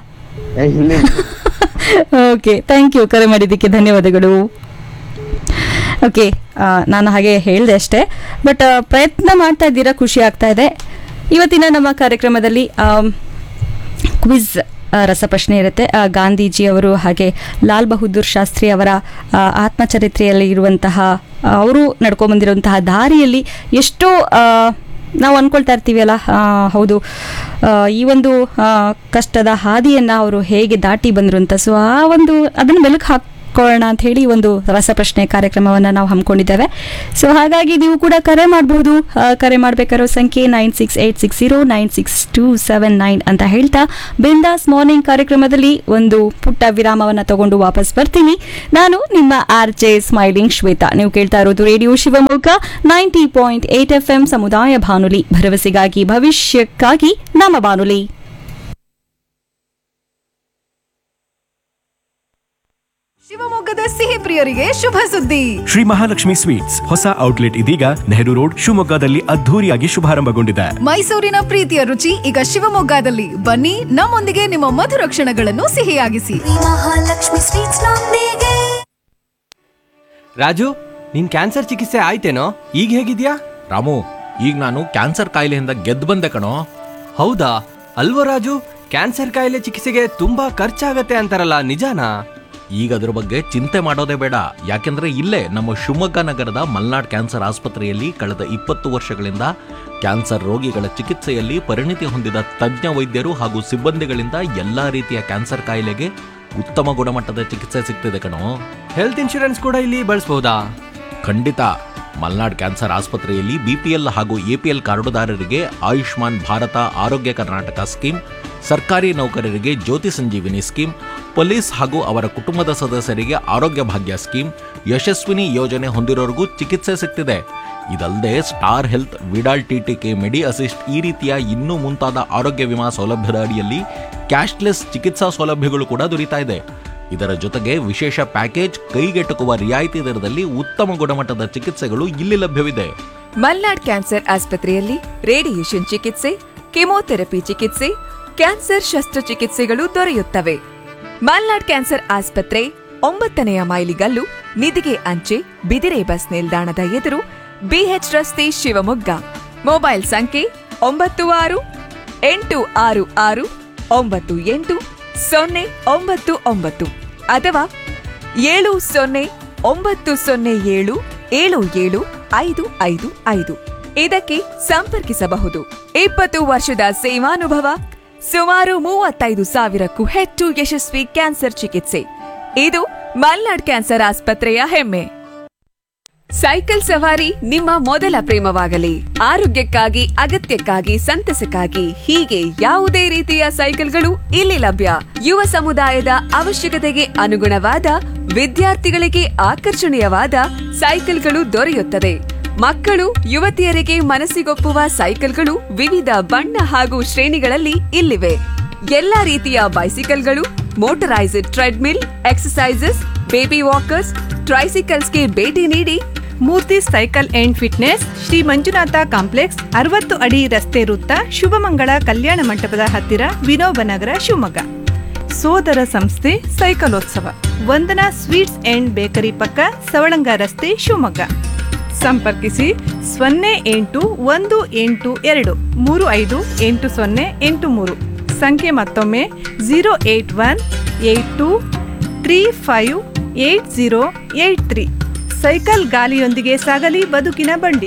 ಓಕೆ ಥ್ಯಾಂಕ್ ಯು ಕರೆ ಮಾಡಿದ್ದಕ್ಕೆ ಧನ್ಯವಾದಗಳು ಓಕೆ ನಾನು ಹಾಗೆ ಹೇಳಿದೆ ಅಷ್ಟೇ ಬಟ್ ಪ್ರಯತ್ನ ಮಾಡ್ತಾ ಇದ್ದೀರಾ ಖುಷಿ ಆಗ್ತಾ ಇದೆ ಇವತ್ತಿನ ನಮ್ಮ ಕಾರ್ಯಕ್ರಮದಲ್ಲಿ ಕ್ವಿಜ್ ರಸಪ್ರಶ್ನೆ ಇರುತ್ತೆ ಆ, ಗಾಂಧೀಜಿ ಅವರು ಹಾಗೆ ಲಾಲ್ ಬಹದ್ದೂರ್ ಶಾಸ್ತ್ರಿ ಅವರ ಆ, ಆತ್ಮಚರಿತ್ರೆಯಲ್ಲಿ ಇರುವಂತಹ ಅವರು ನಡ್ಕೊಂಬಂದಿರುವಂತಹ ದಾರಿಯಲ್ಲಿ ಎಷ್ಟೋ ಆ, ನಾವು ಅಂದ್ಕೊಳ್ತಾ ಇರ್ತೀವಿ ಅಲ್ಲ ಆ, ಹೌದು ಆ, ಈ ಒಂದು ಆ, ಕಷ್ಟದ ಹಾದಿಯನ್ನು ಅವರು ಹೇಗೆ ದಾಟಿ ಬಂದರು ಅಂತ ಸೊ ಆ ಒಂದು ಅದನ್ನು ಮೆಲುಕು ಹಾಕ್ ತಿಳ್ಕೊಳ್ಳೋಣ ಅಂತ ಹೇಳಿ ಒಂದು ರಸಪ್ರಶ್ನೆ ಕಾರ್ಯಕ್ರಮವನ್ನು ನಾವು ಹಮ್ಮಿಕೊಂಡಿದ್ದೇವೆ ಸೊ ಹಾಗಾಗಿ ನೀವು ಕೂಡ ಕರೆ ಮಾಡಬಹುದು ಆ, ಕರೆ ಮಾಡಬೇಕಾರೋ ಸಂಖ್ಯೆ nine six eight six zero nine six two seven nine ಅಂತ ಹೇಳ್ತಾ ಬಿಂದಾಸ್ ಮಾರ್ನಿಂಗ್ ಕಾರ್ಯಕ್ರಮದಲ್ಲಿ ಒಂದು ಪುಟ್ಟ ವಿರಾಮವನ್ನು ತಗೊಂಡು ವಾಪಸ್ ಬರ್ತೀನಿ ನಾನು ನಿಮ್ಮ ಆರ್ ಜೆ ಸ್ಮೈಲಿಂಗ್ ಶ್ವೇತಾ ನೀವು ಕೇಳ್ತಾ ಇರೋದು radio Shivamogga ninety point eight F M ಸಮುದಾಯ ಬಾನುಲಿ ಭರವಸೆಗಾಗಿ ಭವಿಷ್ಯಕ್ಕಾಗಿ ನಮ್ಮ ಬಾನುಲಿ ಶಿವಮೊಗ್ಗದ ಸಿಹಿ ಪ್ರಿಯರಿಗೆ ಶುಭ ಸುದ್ದಿ ಶ್ರೀ ಮಹಾಲಕ್ಷ್ಮಿ ಸ್ವೀಟ್ಸ್ ಹೊಸ ಔಟ್ಲೆಟ್ ಇದೀಗ ನೆಹರು ರೋಡ್ ಶಿವಮೊಗ್ಗದಲ್ಲಿ ಅದ್ಧೂರಿಯಾಗಿ ಶುಭಾರಂಭಗೊಂಡಿದೆ ಮೈಸೂರಿನ ಪ್ರೀತಿಯ ರುಚಿ ಈಗ ಶಿವಮೊಗ್ಗದಲ್ಲಿ ಬನ್ನಿ ನಮ್ಮೊಂದಿಗೆ ನಿಮ್ಮ ಮಧುರ ಕ್ಷಣಗಳನ್ನು ಸಿಹಿಯಾಗಿಸಿ ಮಹಾಲಕ್ಷ್ಮಿ ಸ್ವೀಟ್ಸ್ ನೊಂದಿಗೆ ರಾಜು ನಿನ್ ಕ್ಯಾನ್ಸರ್ ಚಿಕಿತ್ಸೆ ಆಯ್ತೇನೋ ಈಗ ಹೇಗಿದ್ಯಾ ರಾಮು ಈಗ ನಾನು ಕ್ಯಾನ್ಸರ್ ಕಾಯಿಲೆಯಿಂದ ಗೆದ್ದು ಬಂದೆ ಕಣೋ ಹೌದಾ ಅಲ್ವೋ ರಾಜು ಕ್ಯಾನ್ಸರ್ ಕಾಯಿಲೆ ಚಿಕಿತ್ಸೆಗೆ ತುಂಬಾ ಖರ್ಚಾಗತ್ತೆ ಅಂತಾರಲ್ಲ ನಿಜಾನಾ ಈಗ ಅದ್ರ ಬಗ್ಗೆ ಚಿಂತೆ ಮಾಡೋದೇ ಬೇಡ ಯಾಕೆಂದ್ರೆ ಇಲ್ಲೇ ನಮ್ಮ ಶಿವಮೊಗ್ಗ ನಗರದ ಮಲ್ನಾಡ್ ಕ್ಯಾನ್ಸರ್ ಆಸ್ಪತ್ರೆಯಲ್ಲಿ ಕಳೆದ ಇಪ್ಪತ್ತು ವರ್ಷಗಳಿಂದ ಕ್ಯಾನ್ಸರ್ ರೋಗಿಗಳ ಚಿಕಿತ್ಸೆಯಲ್ಲಿ ಪರಿಣಿತಿ ಹೊಂದಿದ ತಜ್ಞ ವೈದ್ಯರು ಹಾಗೂ ಸಿಬ್ಬಂದಿಗಳಿಂದ ಎಲ್ಲಾ ರೀತಿಯ ಕ್ಯಾನ್ಸರ್ ಕಾಯಿಲೆಗೆ ಉತ್ತಮ ಗುಣಮಟ್ಟದ ಚಿಕಿತ್ಸೆ ಸಿಗ್ತಿದೆ ಕಣೋ ಹೆಲ್ತ್ ಇನ್ಶೂರೆನ್ಸ್ ಕೂಡ ಇಲ್ಲಿ ಬಳಸಬಹುದಾ ಖಂಡಿತ ಮಲ್ನಾಡ್ ಕ್ಯಾನ್ಸರ್ ಆಸ್ಪತ್ರೆಯಲ್ಲಿ ಬಿಪಿಎಲ್ ಹಾಗೂ ಎಪಿಎಲ್ ಕಾರ್ಡುದಾರರಿಗೆ ಆಯುಷ್ಮಾನ್ ಭಾರತ ಆರೋಗ್ಯ ಕರ್ನಾಟಕ ಸ್ಕೀಮ್ ಸರ್ಕಾರಿ ನೌಕರರಿಗೆ ಜ್ಯೋತಿ ಸಂಜೀವಿನಿ ಸ್ಕೀಮ್ ಪೊಲೀಸ್ ಹಾಗೂ ಅವರ ಕುಟುಂಬದ ಸದಸ್ಯರಿಗೆ ಆರೋಗ್ಯ ಭಾಗ್ಯ ಸ್ಕೀಮ್ ಯಶಸ್ವಿನಿ ಯೋಜನೆ ಹೊಂದಿರೋರಿಗೂ ಚಿಕಿತ್ಸೆ ಸಿಗ್ತಿದೆ ಇದಲ್ಲದೆ star health Vidal TTK medi assist ಈ ರೀತಿಯ ಇನ್ನೂ ಮುಂತಾದ ಆರೋಗ್ಯ ವಿಮಾ ಸೌಲಭ್ಯದ ಅಡಿಯಲ್ಲಿ ಕ್ಯಾಶ್ಲೆಸ್ ಚಿಕಿತ್ಸಾ ಸೌಲಭ್ಯಗಳು ಕೂಡ ದೊರೀತಾ ಇದೆ ಇದರ ಜೊತೆಗೆ ವಿಶೇಷ ಪ್ಯಾಕೇಜ್ ಕೈಗೆಟುಕುವ ರಿಯಾಯಿತಿ ದರದಲ್ಲಿ ಉತ್ತಮ ಗುಣಮಟ್ಟದ ಚಿಕಿತ್ಸೆಗಳು ಇಲ್ಲಿ ಲಭ್ಯವಿದೆ ಮಲ್ನಾಡ್ ಕ್ಯಾನ್ಸರ್ ಆಸ್ಪತ್ರೆಯಲ್ಲಿ ರೇಡಿಯೇಷನ್ ಚಿಕಿತ್ಸೆ ಕೆಮೊಥೆರಪಿ ಚಿಕಿತ್ಸೆ ಕ್ಯಾನ್ಸರ್ ಶಸ್ತ್ರಚಿಕಿತ್ಸೆಗಳು ದೊರೆಯುತ್ತವೆ ಮಲ್ನಾಡ್ ಕ್ಯಾನ್ಸರ್ ಆಸ್ಪತ್ರೆ ಒಂಬತ್ತನೆಯ ಮೈಲಿಗಲ್ಲು ನಿಧಿಗೆ ಅಂಚೆ ಬಿದಿರೆ ಬಸ್ ನಿಲ್ದಾಣದ ಎದುರು ಬಿಎಚ್ ರಸ್ತೆ ಶಿವಮೊಗ್ಗ ಮೊಬೈಲ್ ಸಂಖ್ಯೆ ಒಂಬತ್ತು ಆರು ಎಂಟು ಆರು ಆರು ಒಂಬತ್ತು ಎಂಟು ಸೊನ್ನೆ ಒಂಬತ್ತು ಒಂಬತ್ತು ಅಥವಾ ಏಳು ಸೊನ್ನೆ ಒಂಬತ್ತು ಸೊನ್ನೆ ಏಳು ಏಳು ಏಳು ಐದು ಐದು ಐದು ಇದಕ್ಕೆ ಸಂಪರ್ಕಿಸಬಹುದು ಇಪ್ಪತ್ತು ವರ್ಷದ ಸೇವಾನುಭವ ಸುಮಾರು ಮೂವತ್ತೈದು ಸಾವಿರಕ್ಕೂ ಹೆಚ್ಚು ಯಶಸ್ವಿ ಕ್ಯಾನ್ಸರ್ ಚಿಕಿತ್ಸೆ ಇದು ಮಲ್ನಾಡ್ ಕ್ಯಾನ್ಸರ್ ಆಸ್ಪತ್ರೆಯ ಹೆಮ್ಮೆ ಸೈಕಲ್ ಸವಾರಿ ನಿಮ್ಮ ಮೊದಲ ಪ್ರೇಮವಾಗಲಿ ಆರೋಗ್ಯಕ್ಕಾಗಿ ಅಗತ್ಯಕ್ಕಾಗಿ ಸಂತಸಕ್ಕಾಗಿ ಹೀಗೆ ಯಾವುದೇ ರೀತಿಯ ಸೈಕಲ್ಗಳು ಇಲ್ಲಿ ಲಭ್ಯ ಯುವ ಸಮುದಾಯದ ಅವಶ್ಯಕತೆಗೆ ಅನುಗುಣವಾದ ವಿದ್ಯಾರ್ಥಿಗಳಿಗೆ ಆಕರ್ಷಣೀಯವಾದ ಸೈಕಲ್ಗಳು ದೊರೆಯುತ್ತದೆ ಮಕ್ಕಳು ಯುವತಿಯರಿಗೆ ಮನಸ್ಸಿಗೊಪ್ಪುವ ಸೈಕಲ್ಗಳು ವಿವಿಧ ಬಣ್ಣ ಹಾಗೂ ಶ್ರೇಣಿಗಳಲ್ಲಿ ಇಲ್ಲಿವೆ ಎಲ್ಲಾ ರೀತಿಯ ಬೈಸಿಕಲ್ಗಳು motorized treadmill exercises baby walkers ಟ್ರೈಸಿಕಲ್ಸ್ಗೆ ಭೇಟಿ ನೀಡಿ Murthy cycle and fitness Shri Manjunatha complex ಅರವತ್ತು ಅಡಿ ರಸ್ತೆ ವೃತ್ತ ಶುಭಮಂಗಳ ಕಲ್ಯಾಣ ಮಂಟಪದ ಹತ್ತಿರ ವಿನೋಬನಗರ ಶಿವಮೊಗ್ಗ ಸೋದರ ಸಂಸ್ಥೆ ಸೈಕಲೋತ್ಸವ ವಂದನಾ ಸ್ವೀಟ್ಸ್ ಅಂಡ್ ಬೇಕರಿ ಪಕ್ಕ ಸವಳಂಗ ರಸ್ತೆ ಶಿವಮೊಗ್ಗ ಸಂಪರ್ಕಿಸಿ ಸೊನ್ನೆ ಎಂಟು ಒಂದು ಎಂಟು ಎರಡು ಮೂರು ಐದು ಎಂಟು ಸೊನ್ನೆ ಎಂಟು ಮೂರು ಸಂಖ್ಯೆ ಮತ್ತೊಮ್ಮೆ zero eight one eight two three five eight zero eight three cycle ಗಾಲಿಯೊಂದಿಗೆ ಸಾಗಲಿ ಬದುಕಿನ ಬಂಡಿ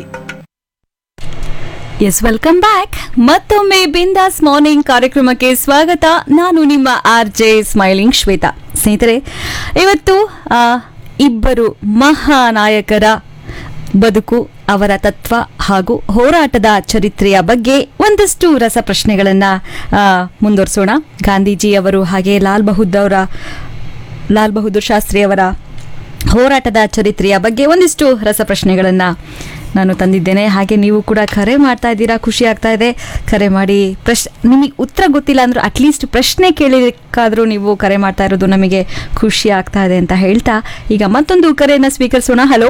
ಎಸ್ ವೆಲ್ಕಮ್ ಬ್ಯಾಕ್ ಮತ್ತೊಮ್ಮೆ ಬಿಂದಾಸ್ ಮಾರ್ನಿಂಗ್ ಕಾರ್ಯಕ್ರಮಕ್ಕೆ ಸ್ವಾಗತ ನಾನು ನಿಮ್ಮ ಆರ್ ಜೆ ಸ್ಮೈಲಿಂಗ್ ಶ್ವೇತಾ ಸ್ನೇಹಿತರೆ ಇವತ್ತು ಆ, ಇಬ್ಬರು ಮಹಾನಾಯಕರ ಬದುಕು ಅವರ ತತ್ವ ಹಾಗೂ ಹೋರಾಟದ ಚರಿತ್ರೆಯ ಬಗ್ಗೆ ಒಂದಷ್ಟು ರಸಪ್ರಶ್ನೆಗಳನ್ನು ಮುಂದುವರಿಸೋಣ ಗಾಂಧೀಜಿ ಅವರು ಹಾಗೆ ಲಾಲ್ ಬಹದ್ದೂರ್ ಅವರ ಲಾಲ್ ಬಹದ್ದೂರ್ ಶಾಸ್ತ್ರಿ ಅವರ ಹೋರಾಟದ ಚರಿತ್ರೆಯ ಬಗ್ಗೆ ಒಂದಿಷ್ಟು ರಸಪ್ರಶ್ನೆಗಳನ್ನು ನಾನು ತಂದಿದ್ದೇನೆ ಹಾಗೆ ನೀವು ಕೂಡ ಕರೆ ಮಾಡ್ತಾ ಇದ್ದೀರಾ ಖುಷಿ ಆಗ್ತಾ ಇದೆ ಕರೆ ಮಾಡಿ ಪ್ರಶ್ ನಿಮಗೆ ಉತ್ತರ ಗೊತ್ತಿಲ್ಲ ಅಂದ್ರೂ ಅಟ್ಲೀಸ್ಟ್ ಪ್ರಶ್ನೆ ಕೇಳಿಕಾದ್ರೂ ನೀವು ಕರೆ ಮಾಡ್ತಾ ಇರೋದು ನಮಗೆ ಖುಷಿ ಆಗ್ತಾ ಇದೆ ಅಂತ ಹೇಳ್ತಾ ಈಗ ಮತ್ತೊಂದು ಕರೆಯನ್ನು ಸ್ವೀಕರಿಸೋಣ ಹಲೋ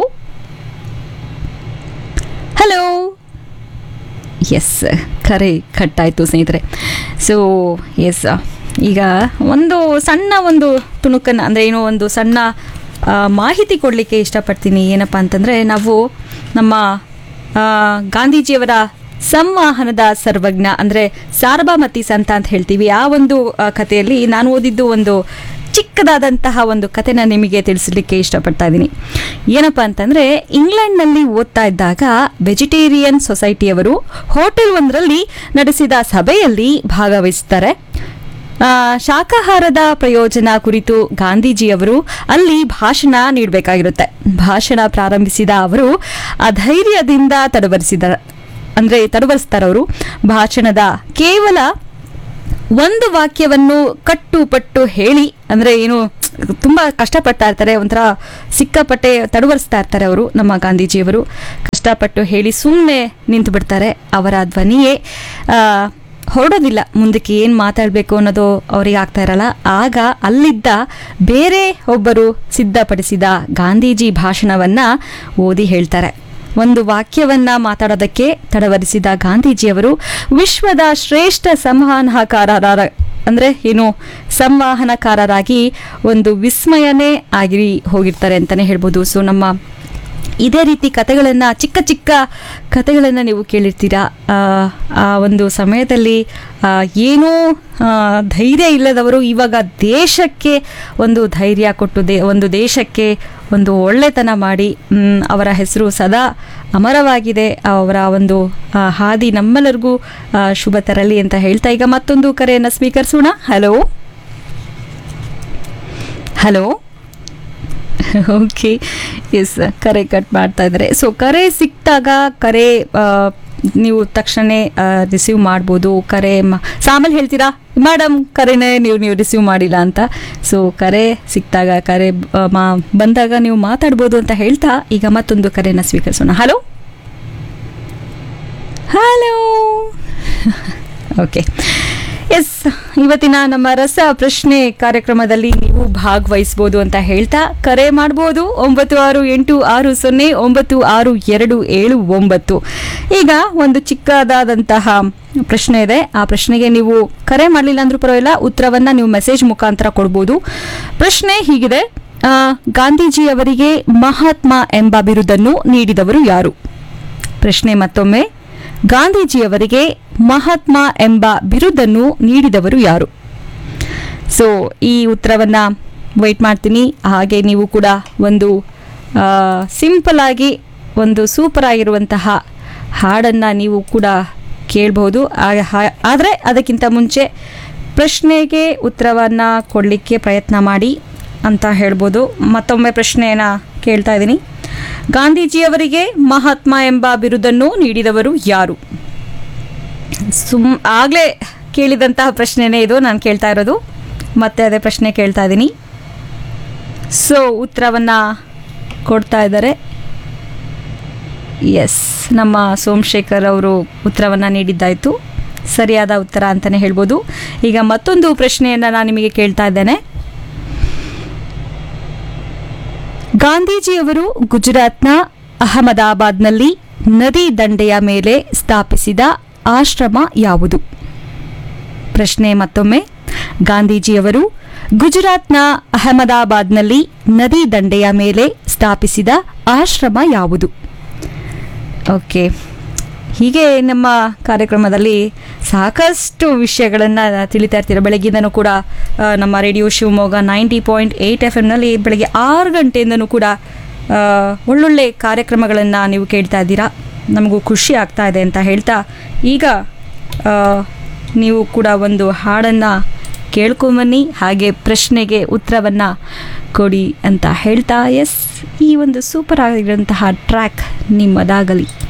ಹಲೋ ಎಸ್ ಕರೆ ಕಟ್ಟಾಯಿತು ಸ್ನೇಹಿತರೆ ಸೊ ಎಸ್ ಈಗ ಒಂದು ಸಣ್ಣ ಒಂದು ತುಣುಕನ್ನು ಅಂದರೆ ಏನೋ ಒಂದು ಸಣ್ಣ ಆ, ಮಾಹಿತಿ ಕೊಡಲಿಕ್ಕೆ ಇಷ್ಟಪಡ್ತೀನಿ ಏನಪ್ಪ ಅಂತಂದರೆ ನಾವು ನಮ್ಮ ಆ, ಗಾಂಧೀಜಿಯವರ ಸಂವಾಹನದ ಸರ್ವಜ್ಞ ಅಂದರೆ ಸಾರ್ವಮತಿ ಸಂತ ಅಂತ ಹೇಳ್ತೀವಿ ಆ ಒಂದು ಆ, ಕಥೆಯಲ್ಲಿ ನಾನು ಓದಿದ್ದು ಒಂದು ಚಿಕ್ಕದಾದಂತಹ ಒಂದು ಕಥೆನ ನಿಮಗೆ ತಿಳಿಸಲಿಕ್ಕೆ ಇಷ್ಟಪಡ್ತಾ ಇದ್ದೀನಿ ಏನಪ್ಪ ಅಂತಂದರೆ ಇಂಗ್ಲೆಂಡ್ನಲ್ಲಿ ಓದ್ತಾ ಇದ್ದಾಗ ವೆಜಿಟೇರಿಯನ್ ಸೊಸೈಟಿಯವರು ಹೋಟೆಲ್ ಒಂದರಲ್ಲಿ ನಡೆಸಿದ ಸಭೆಯಲ್ಲಿ ಭಾಗವಹಿಸ್ತಾರೆ ಆ, ಶಾಕಾಹಾರದ ಪ್ರಯೋಜನ ಕುರಿತು ಗಾಂಧೀಜಿಯವರು ಅಲ್ಲಿ ಭಾಷಣ ನೀಡಬೇಕಾಗಿರುತ್ತೆ ಭಾಷಣ ಪ್ರಾರಂಭಿಸಿದ ಅವರು ಅಧೈರ್ಯದಿಂದ ತಡವರಿಸಿದ ಅಂದ್ರೆ ತಡವರಿಸ್ತಾರವರು ಭಾಷಣದ ಕೇವಲ ಒಂದು ವಾಕ್ಯವನ್ನು ಕಟ್ಟುಪಟ್ಟು ಹೇಳಿ ಅಂದ್ರೆ ಏನು ತುಂಬಾ ಕಷ್ಟಪಡ್ತಾ ಇರ್ತಾರೆ ಒಂಥರ ಸಿಕ್ಕಾಪಟ್ಟೆ ತಡವರಿಸ್ತಾ ಇರ್ತಾರೆ ಅವರು ನಮ್ಮ ಗಾಂಧೀಜಿಯವರು ಕಷ್ಟಪಟ್ಟು ಹೇಳಿ ಸುಮ್ಮನೆ ನಿಂತು ಬಿಡ್ತಾರೆ ಅವರ ಧ್ವನಿಯೇ ಆ, ಹೊರಡೋದಿಲ್ಲ ಮುಂದಕ್ಕೆ ಏನು ಮಾತಾಡಬೇಕು ಅನ್ನೋದು ಅವರಿಗೆ ಆಗ್ತಾ ಇರಲ್ಲ ಆಗ ಅಲ್ಲಿದ್ದ ಬೇರೆ ಒಬ್ಬರು ಸಿದ್ಧಪಡಿಸಿದ ಗಾಂಧೀಜಿ ಭಾಷಣವನ್ನ ಓದಿ ಹೇಳ್ತಾರೆ ಒಂದು ವಾಕ್ಯವನ್ನ ಮಾತಾಡೋದಕ್ಕೆ ತಡವರಿಸಿದ ಗಾಂಧೀಜಿಯವರು ವಿಶ್ವದ ಶ್ರೇಷ್ಠ ಸಂವಹನಕಾರರ ಅಂದ್ರೆ ಏನು ಸಂವಹನಕಾರರಾಗಿ ಒಂದು ವಿಸ್ಮಯನೇ ಆಗಿ ಹೋಗಿರ್ತಾರೆ ಅಂತಾನೆ ಹೇಳ್ಬೋದು ಸೊ ನಮ್ಮ ಇದೇ ರೀತಿ ಕತೆಗಳನ್ನು ಚಿಕ್ಕ ಚಿಕ್ಕ ಕತೆಗಳನ್ನು ನೀವು ಕೇಳಿರ್ತೀರಾ ಆ, ಆ ಒಂದು ಸಮಯದಲ್ಲಿ ಆ, ಏನೂ ಆ, ಧೈರ್ಯ ಇಲ್ಲದವರು ಇವಾಗ ದೇಶಕ್ಕೆ ಒಂದು ಧೈರ್ಯ ಕೊಟ್ಟು ದೇ ಒಂದು ದೇಶಕ್ಕೆ ಒಂದು ಒಳ್ಳೆತನ ಮಾಡಿ ಮ್, ಅವರ ಹೆಸರು ಸದಾ ಅಮರವಾಗಿದೆ ಅವರ ಒಂದು ಆ, ಹಾದಿ ನಮ್ಮೆಲ್ಲರಿಗೂ ಆ, ಶುಭ ತರಲಿ ಅಂತ ಹೇಳ್ತಾ ಈಗ ಮತ್ತೊಂದು ಕರೆಯನ್ನು ಸ್ವೀಕರಿಸೋಣ ಹಲೋ ಹಲೋ ಓಕೆ ಎಸ್ ಕರೆ ಕಟ್ ಮಾಡ್ತಾ ಇದ್ದಾರೆ ಸೊ ಕರೆ ಸಿಕ್ಕಿದಾಗ ಕರೆ ಆ, ನೀವು ತಕ್ಷಣ ರಿಸೀವ್ ಮಾಡ್ಬೋದು ಕರೆ ಮ- ಸೊ ಆಮೇಲೆ ಹೇಳ್ತೀರಾ ಮೇಡಮ್ ಕರೆನೇ ನೀವು ನೀವು ರಿಸೀವ್ ಮಾಡಿಲ್ಲ ಅಂತ ಸೊ ಕರೆ ಸಿಕ್ಕಿದಾಗ ಕರೆ ಆ, ಮಾ ಬಂದಾಗ ನೀವು ಮಾತಾಡ್ಬೋದು ಅಂತ ಹೇಳ್ತಾ ಈಗ ಮತ್ತೊಂದು ಕರೆನ ಸ್ವೀಕರಿಸೋಣ ಹಲೋ ಹಲೋ ಓಕೆ ಎಸ್ ಇವತ್ತಿನ ನಮ್ಮ ರಸ ಪ್ರಶ್ನೆ ಕಾರ್ಯಕ್ರಮದಲ್ಲಿ ನೀವು ಭಾಗವಹಿಸ್ಬೋದು ಅಂತ ಹೇಳ್ತಾ ಕರೆ ಮಾಡ್ಬೋದು ಒಂಬತ್ತು ಆರು ಎಂಟು ಆರು ಸೊನ್ನೆ ಒಂಬತ್ತು ಆರು ಎರಡು ಏಳು ಒಂಬತ್ತು ಈಗ ಒಂದು ಚಿಕ್ಕದಾದಂತಹ ಪ್ರಶ್ನೆ ಇದೆ ಆ ಪ್ರಶ್ನೆಗೆ ನೀವು ಕರೆ ಮಾಡಲಿಲ್ಲ ಅಂದ್ರೂ ಪರವಾಗಿಲ್ಲ ಉತ್ತರವನ್ನ ನೀವು ಮೆಸೇಜ್ ಮುಖಾಂತರ ಕೊಡ್ಬೋದು ಪ್ರಶ್ನೆ ಹೀಗಿದೆ ಆ, ಗಾಂಧೀಜಿಯವರಿಗೆ ಮಹಾತ್ಮ ಎಂಬ ಬಿರುದನ್ನು ನೀಡಿದವರು ಯಾರು ಪ್ರಶ್ನೆ ಮತ್ತೊಮ್ಮೆ ಗಾಂಧೀಜಿಯವರಿಗೆ ಮಹಾತ್ಮ ಎಂಬ ಬಿರುದನ್ನು ನೀಡಿದವರು ಯಾರು ಸೊ ಈ ಉತ್ತರವನ್ನು ವೆಯ್ಟ್ ಮಾಡ್ತೀನಿ ಹಾಗೆ ನೀವು ಕೂಡ ಒಂದು ಸಿಂಪಲ್ ಆಗಿ ಒಂದು ಸೂಪರ್ ಆಗಿರುವಂತಹ ಹಾಡನ್ನು ನೀವು ಕೂಡ ಕೇಳಬಹುದು ಆದರೆ ಅದಕ್ಕಿಂತ ಮುಂಚೆ ಪ್ರಶ್ನೆಗೆ ಉತ್ತರವನ್ನು ಕೊಡಲಿಕ್ಕೆ ಪ್ರಯತ್ನ ಮಾಡಿ ಅಂತ ಹೇಳ್ಬೋದು ಮತ್ತೊಮ್ಮೆ ಪ್ರಶ್ನೆಯನ್ನು ಕೇಳ್ತಾ ಇದ್ದೀನಿ ಗಾಂಧೀಜಿಯವರಿಗೆ ಮಹಾತ್ಮ ಎಂಬ ಬಿರುದನ್ನು ನೀಡಿದವರು ಯಾರು ಸುಮ್ ಆಗಲೇ ಕೇಳಿದಂತಹ ಪ್ರಶ್ನೆನೇ ಇದು ನಾನು ಕೇಳ್ತಾ ಇರೋದು ಮತ್ತೆ ಅದೇ ಪ್ರಶ್ನೆ ಕೇಳ್ತಾ ಇದ್ದೀನಿ ಸೊ ಉತ್ತರವನ್ನು ಕೊಡ್ತಾ ಇದ್ದಾರೆ ಎಸ್ ನಮ್ಮ ಸೋಮಶೇಖರ್ ಅವರು ಉತ್ತರವನ್ನು ನೀಡಿದ್ದಾಯಿತು ಸರಿಯಾದ ಉತ್ತರ ಅಂತಲೇ ಹೇಳ್ಬೋದು ಈಗ ಮತ್ತೊಂದು ಪ್ರಶ್ನೆಯನ್ನು ನಾನು ನಿಮಗೆ ಕೇಳ್ತಾ ಇದ್ದೇನೆ ಗಾಂಧೀಜಿಯವರು ಗುಜರಾತ್ನ ಅಹಮದಾಬಾದ್ನಲ್ಲಿ ನದಿ ದಂಡೆಯ ಮೇಲೆ ಸ್ಥಾಪಿಸಿದ ಆಶ್ರಮ ಯಾವುದು ಪ್ರಶ್ನೆ ಮತ್ತೊಮ್ಮೆ ಗಾಂಧೀಜಿಯವರು ಗುಜರಾತ್ನ ಅಹಮದಾಬಾದ್ನಲ್ಲಿ ನದಿ ದಂಡೆಯ ಮೇಲೆ ಸ್ಥಾಪಿಸಿದ ಆಶ್ರಮ ಯಾವುದು ಓಕೆ ಹೀಗೆ ನಮ್ಮ ಕಾರ್ಯಕ್ರಮದಲ್ಲಿ ಸಾಕಷ್ಟು ವಿಷಯಗಳನ್ನು ತಿಳಿತಾ ಇರ್ತೀರ ಬೆಳಗ್ಗಿಂದನೂ ಕೂಡ ಆ, ನಮ್ಮ radio Shivamogga ninety point eight F ಎಮ್ನಲ್ಲಿ ಬೆಳಗ್ಗೆ ಆರು ಗಂಟೆಯಿಂದನೂ ಕೂಡ ಆ, ಒಳ್ಳೊಳ್ಳೆ ಕಾರ್ಯಕ್ರಮಗಳನ್ನು ನೀವು ಕೇಳ್ತಾ ಇದ್ದೀರಾ ನಮಗೂ ಖುಷಿ ಆಗ್ತಾ ಇದೆ ಅಂತ ಹೇಳ್ತಾ ಈಗ ಆ, ನೀವು ಕೂಡ ಒಂದು ಹಾಡನ್ನು ಕೇಳ್ಕೊಂಬನ್ನಿ ಹಾಗೆ ಪ್ರಶ್ನೆಗೆ ಉತ್ತರವನ್ನು ಕೊಡಿ ಅಂತ ಹೇಳ್ತಾ ಎಸ್ ಈ ಒಂದು ಸೂಪರ್ ಆಗಿರೋಂತಹ ಟ್ರ್ಯಾಕ್ ನಿಮ್ಮದಾಗಲಿ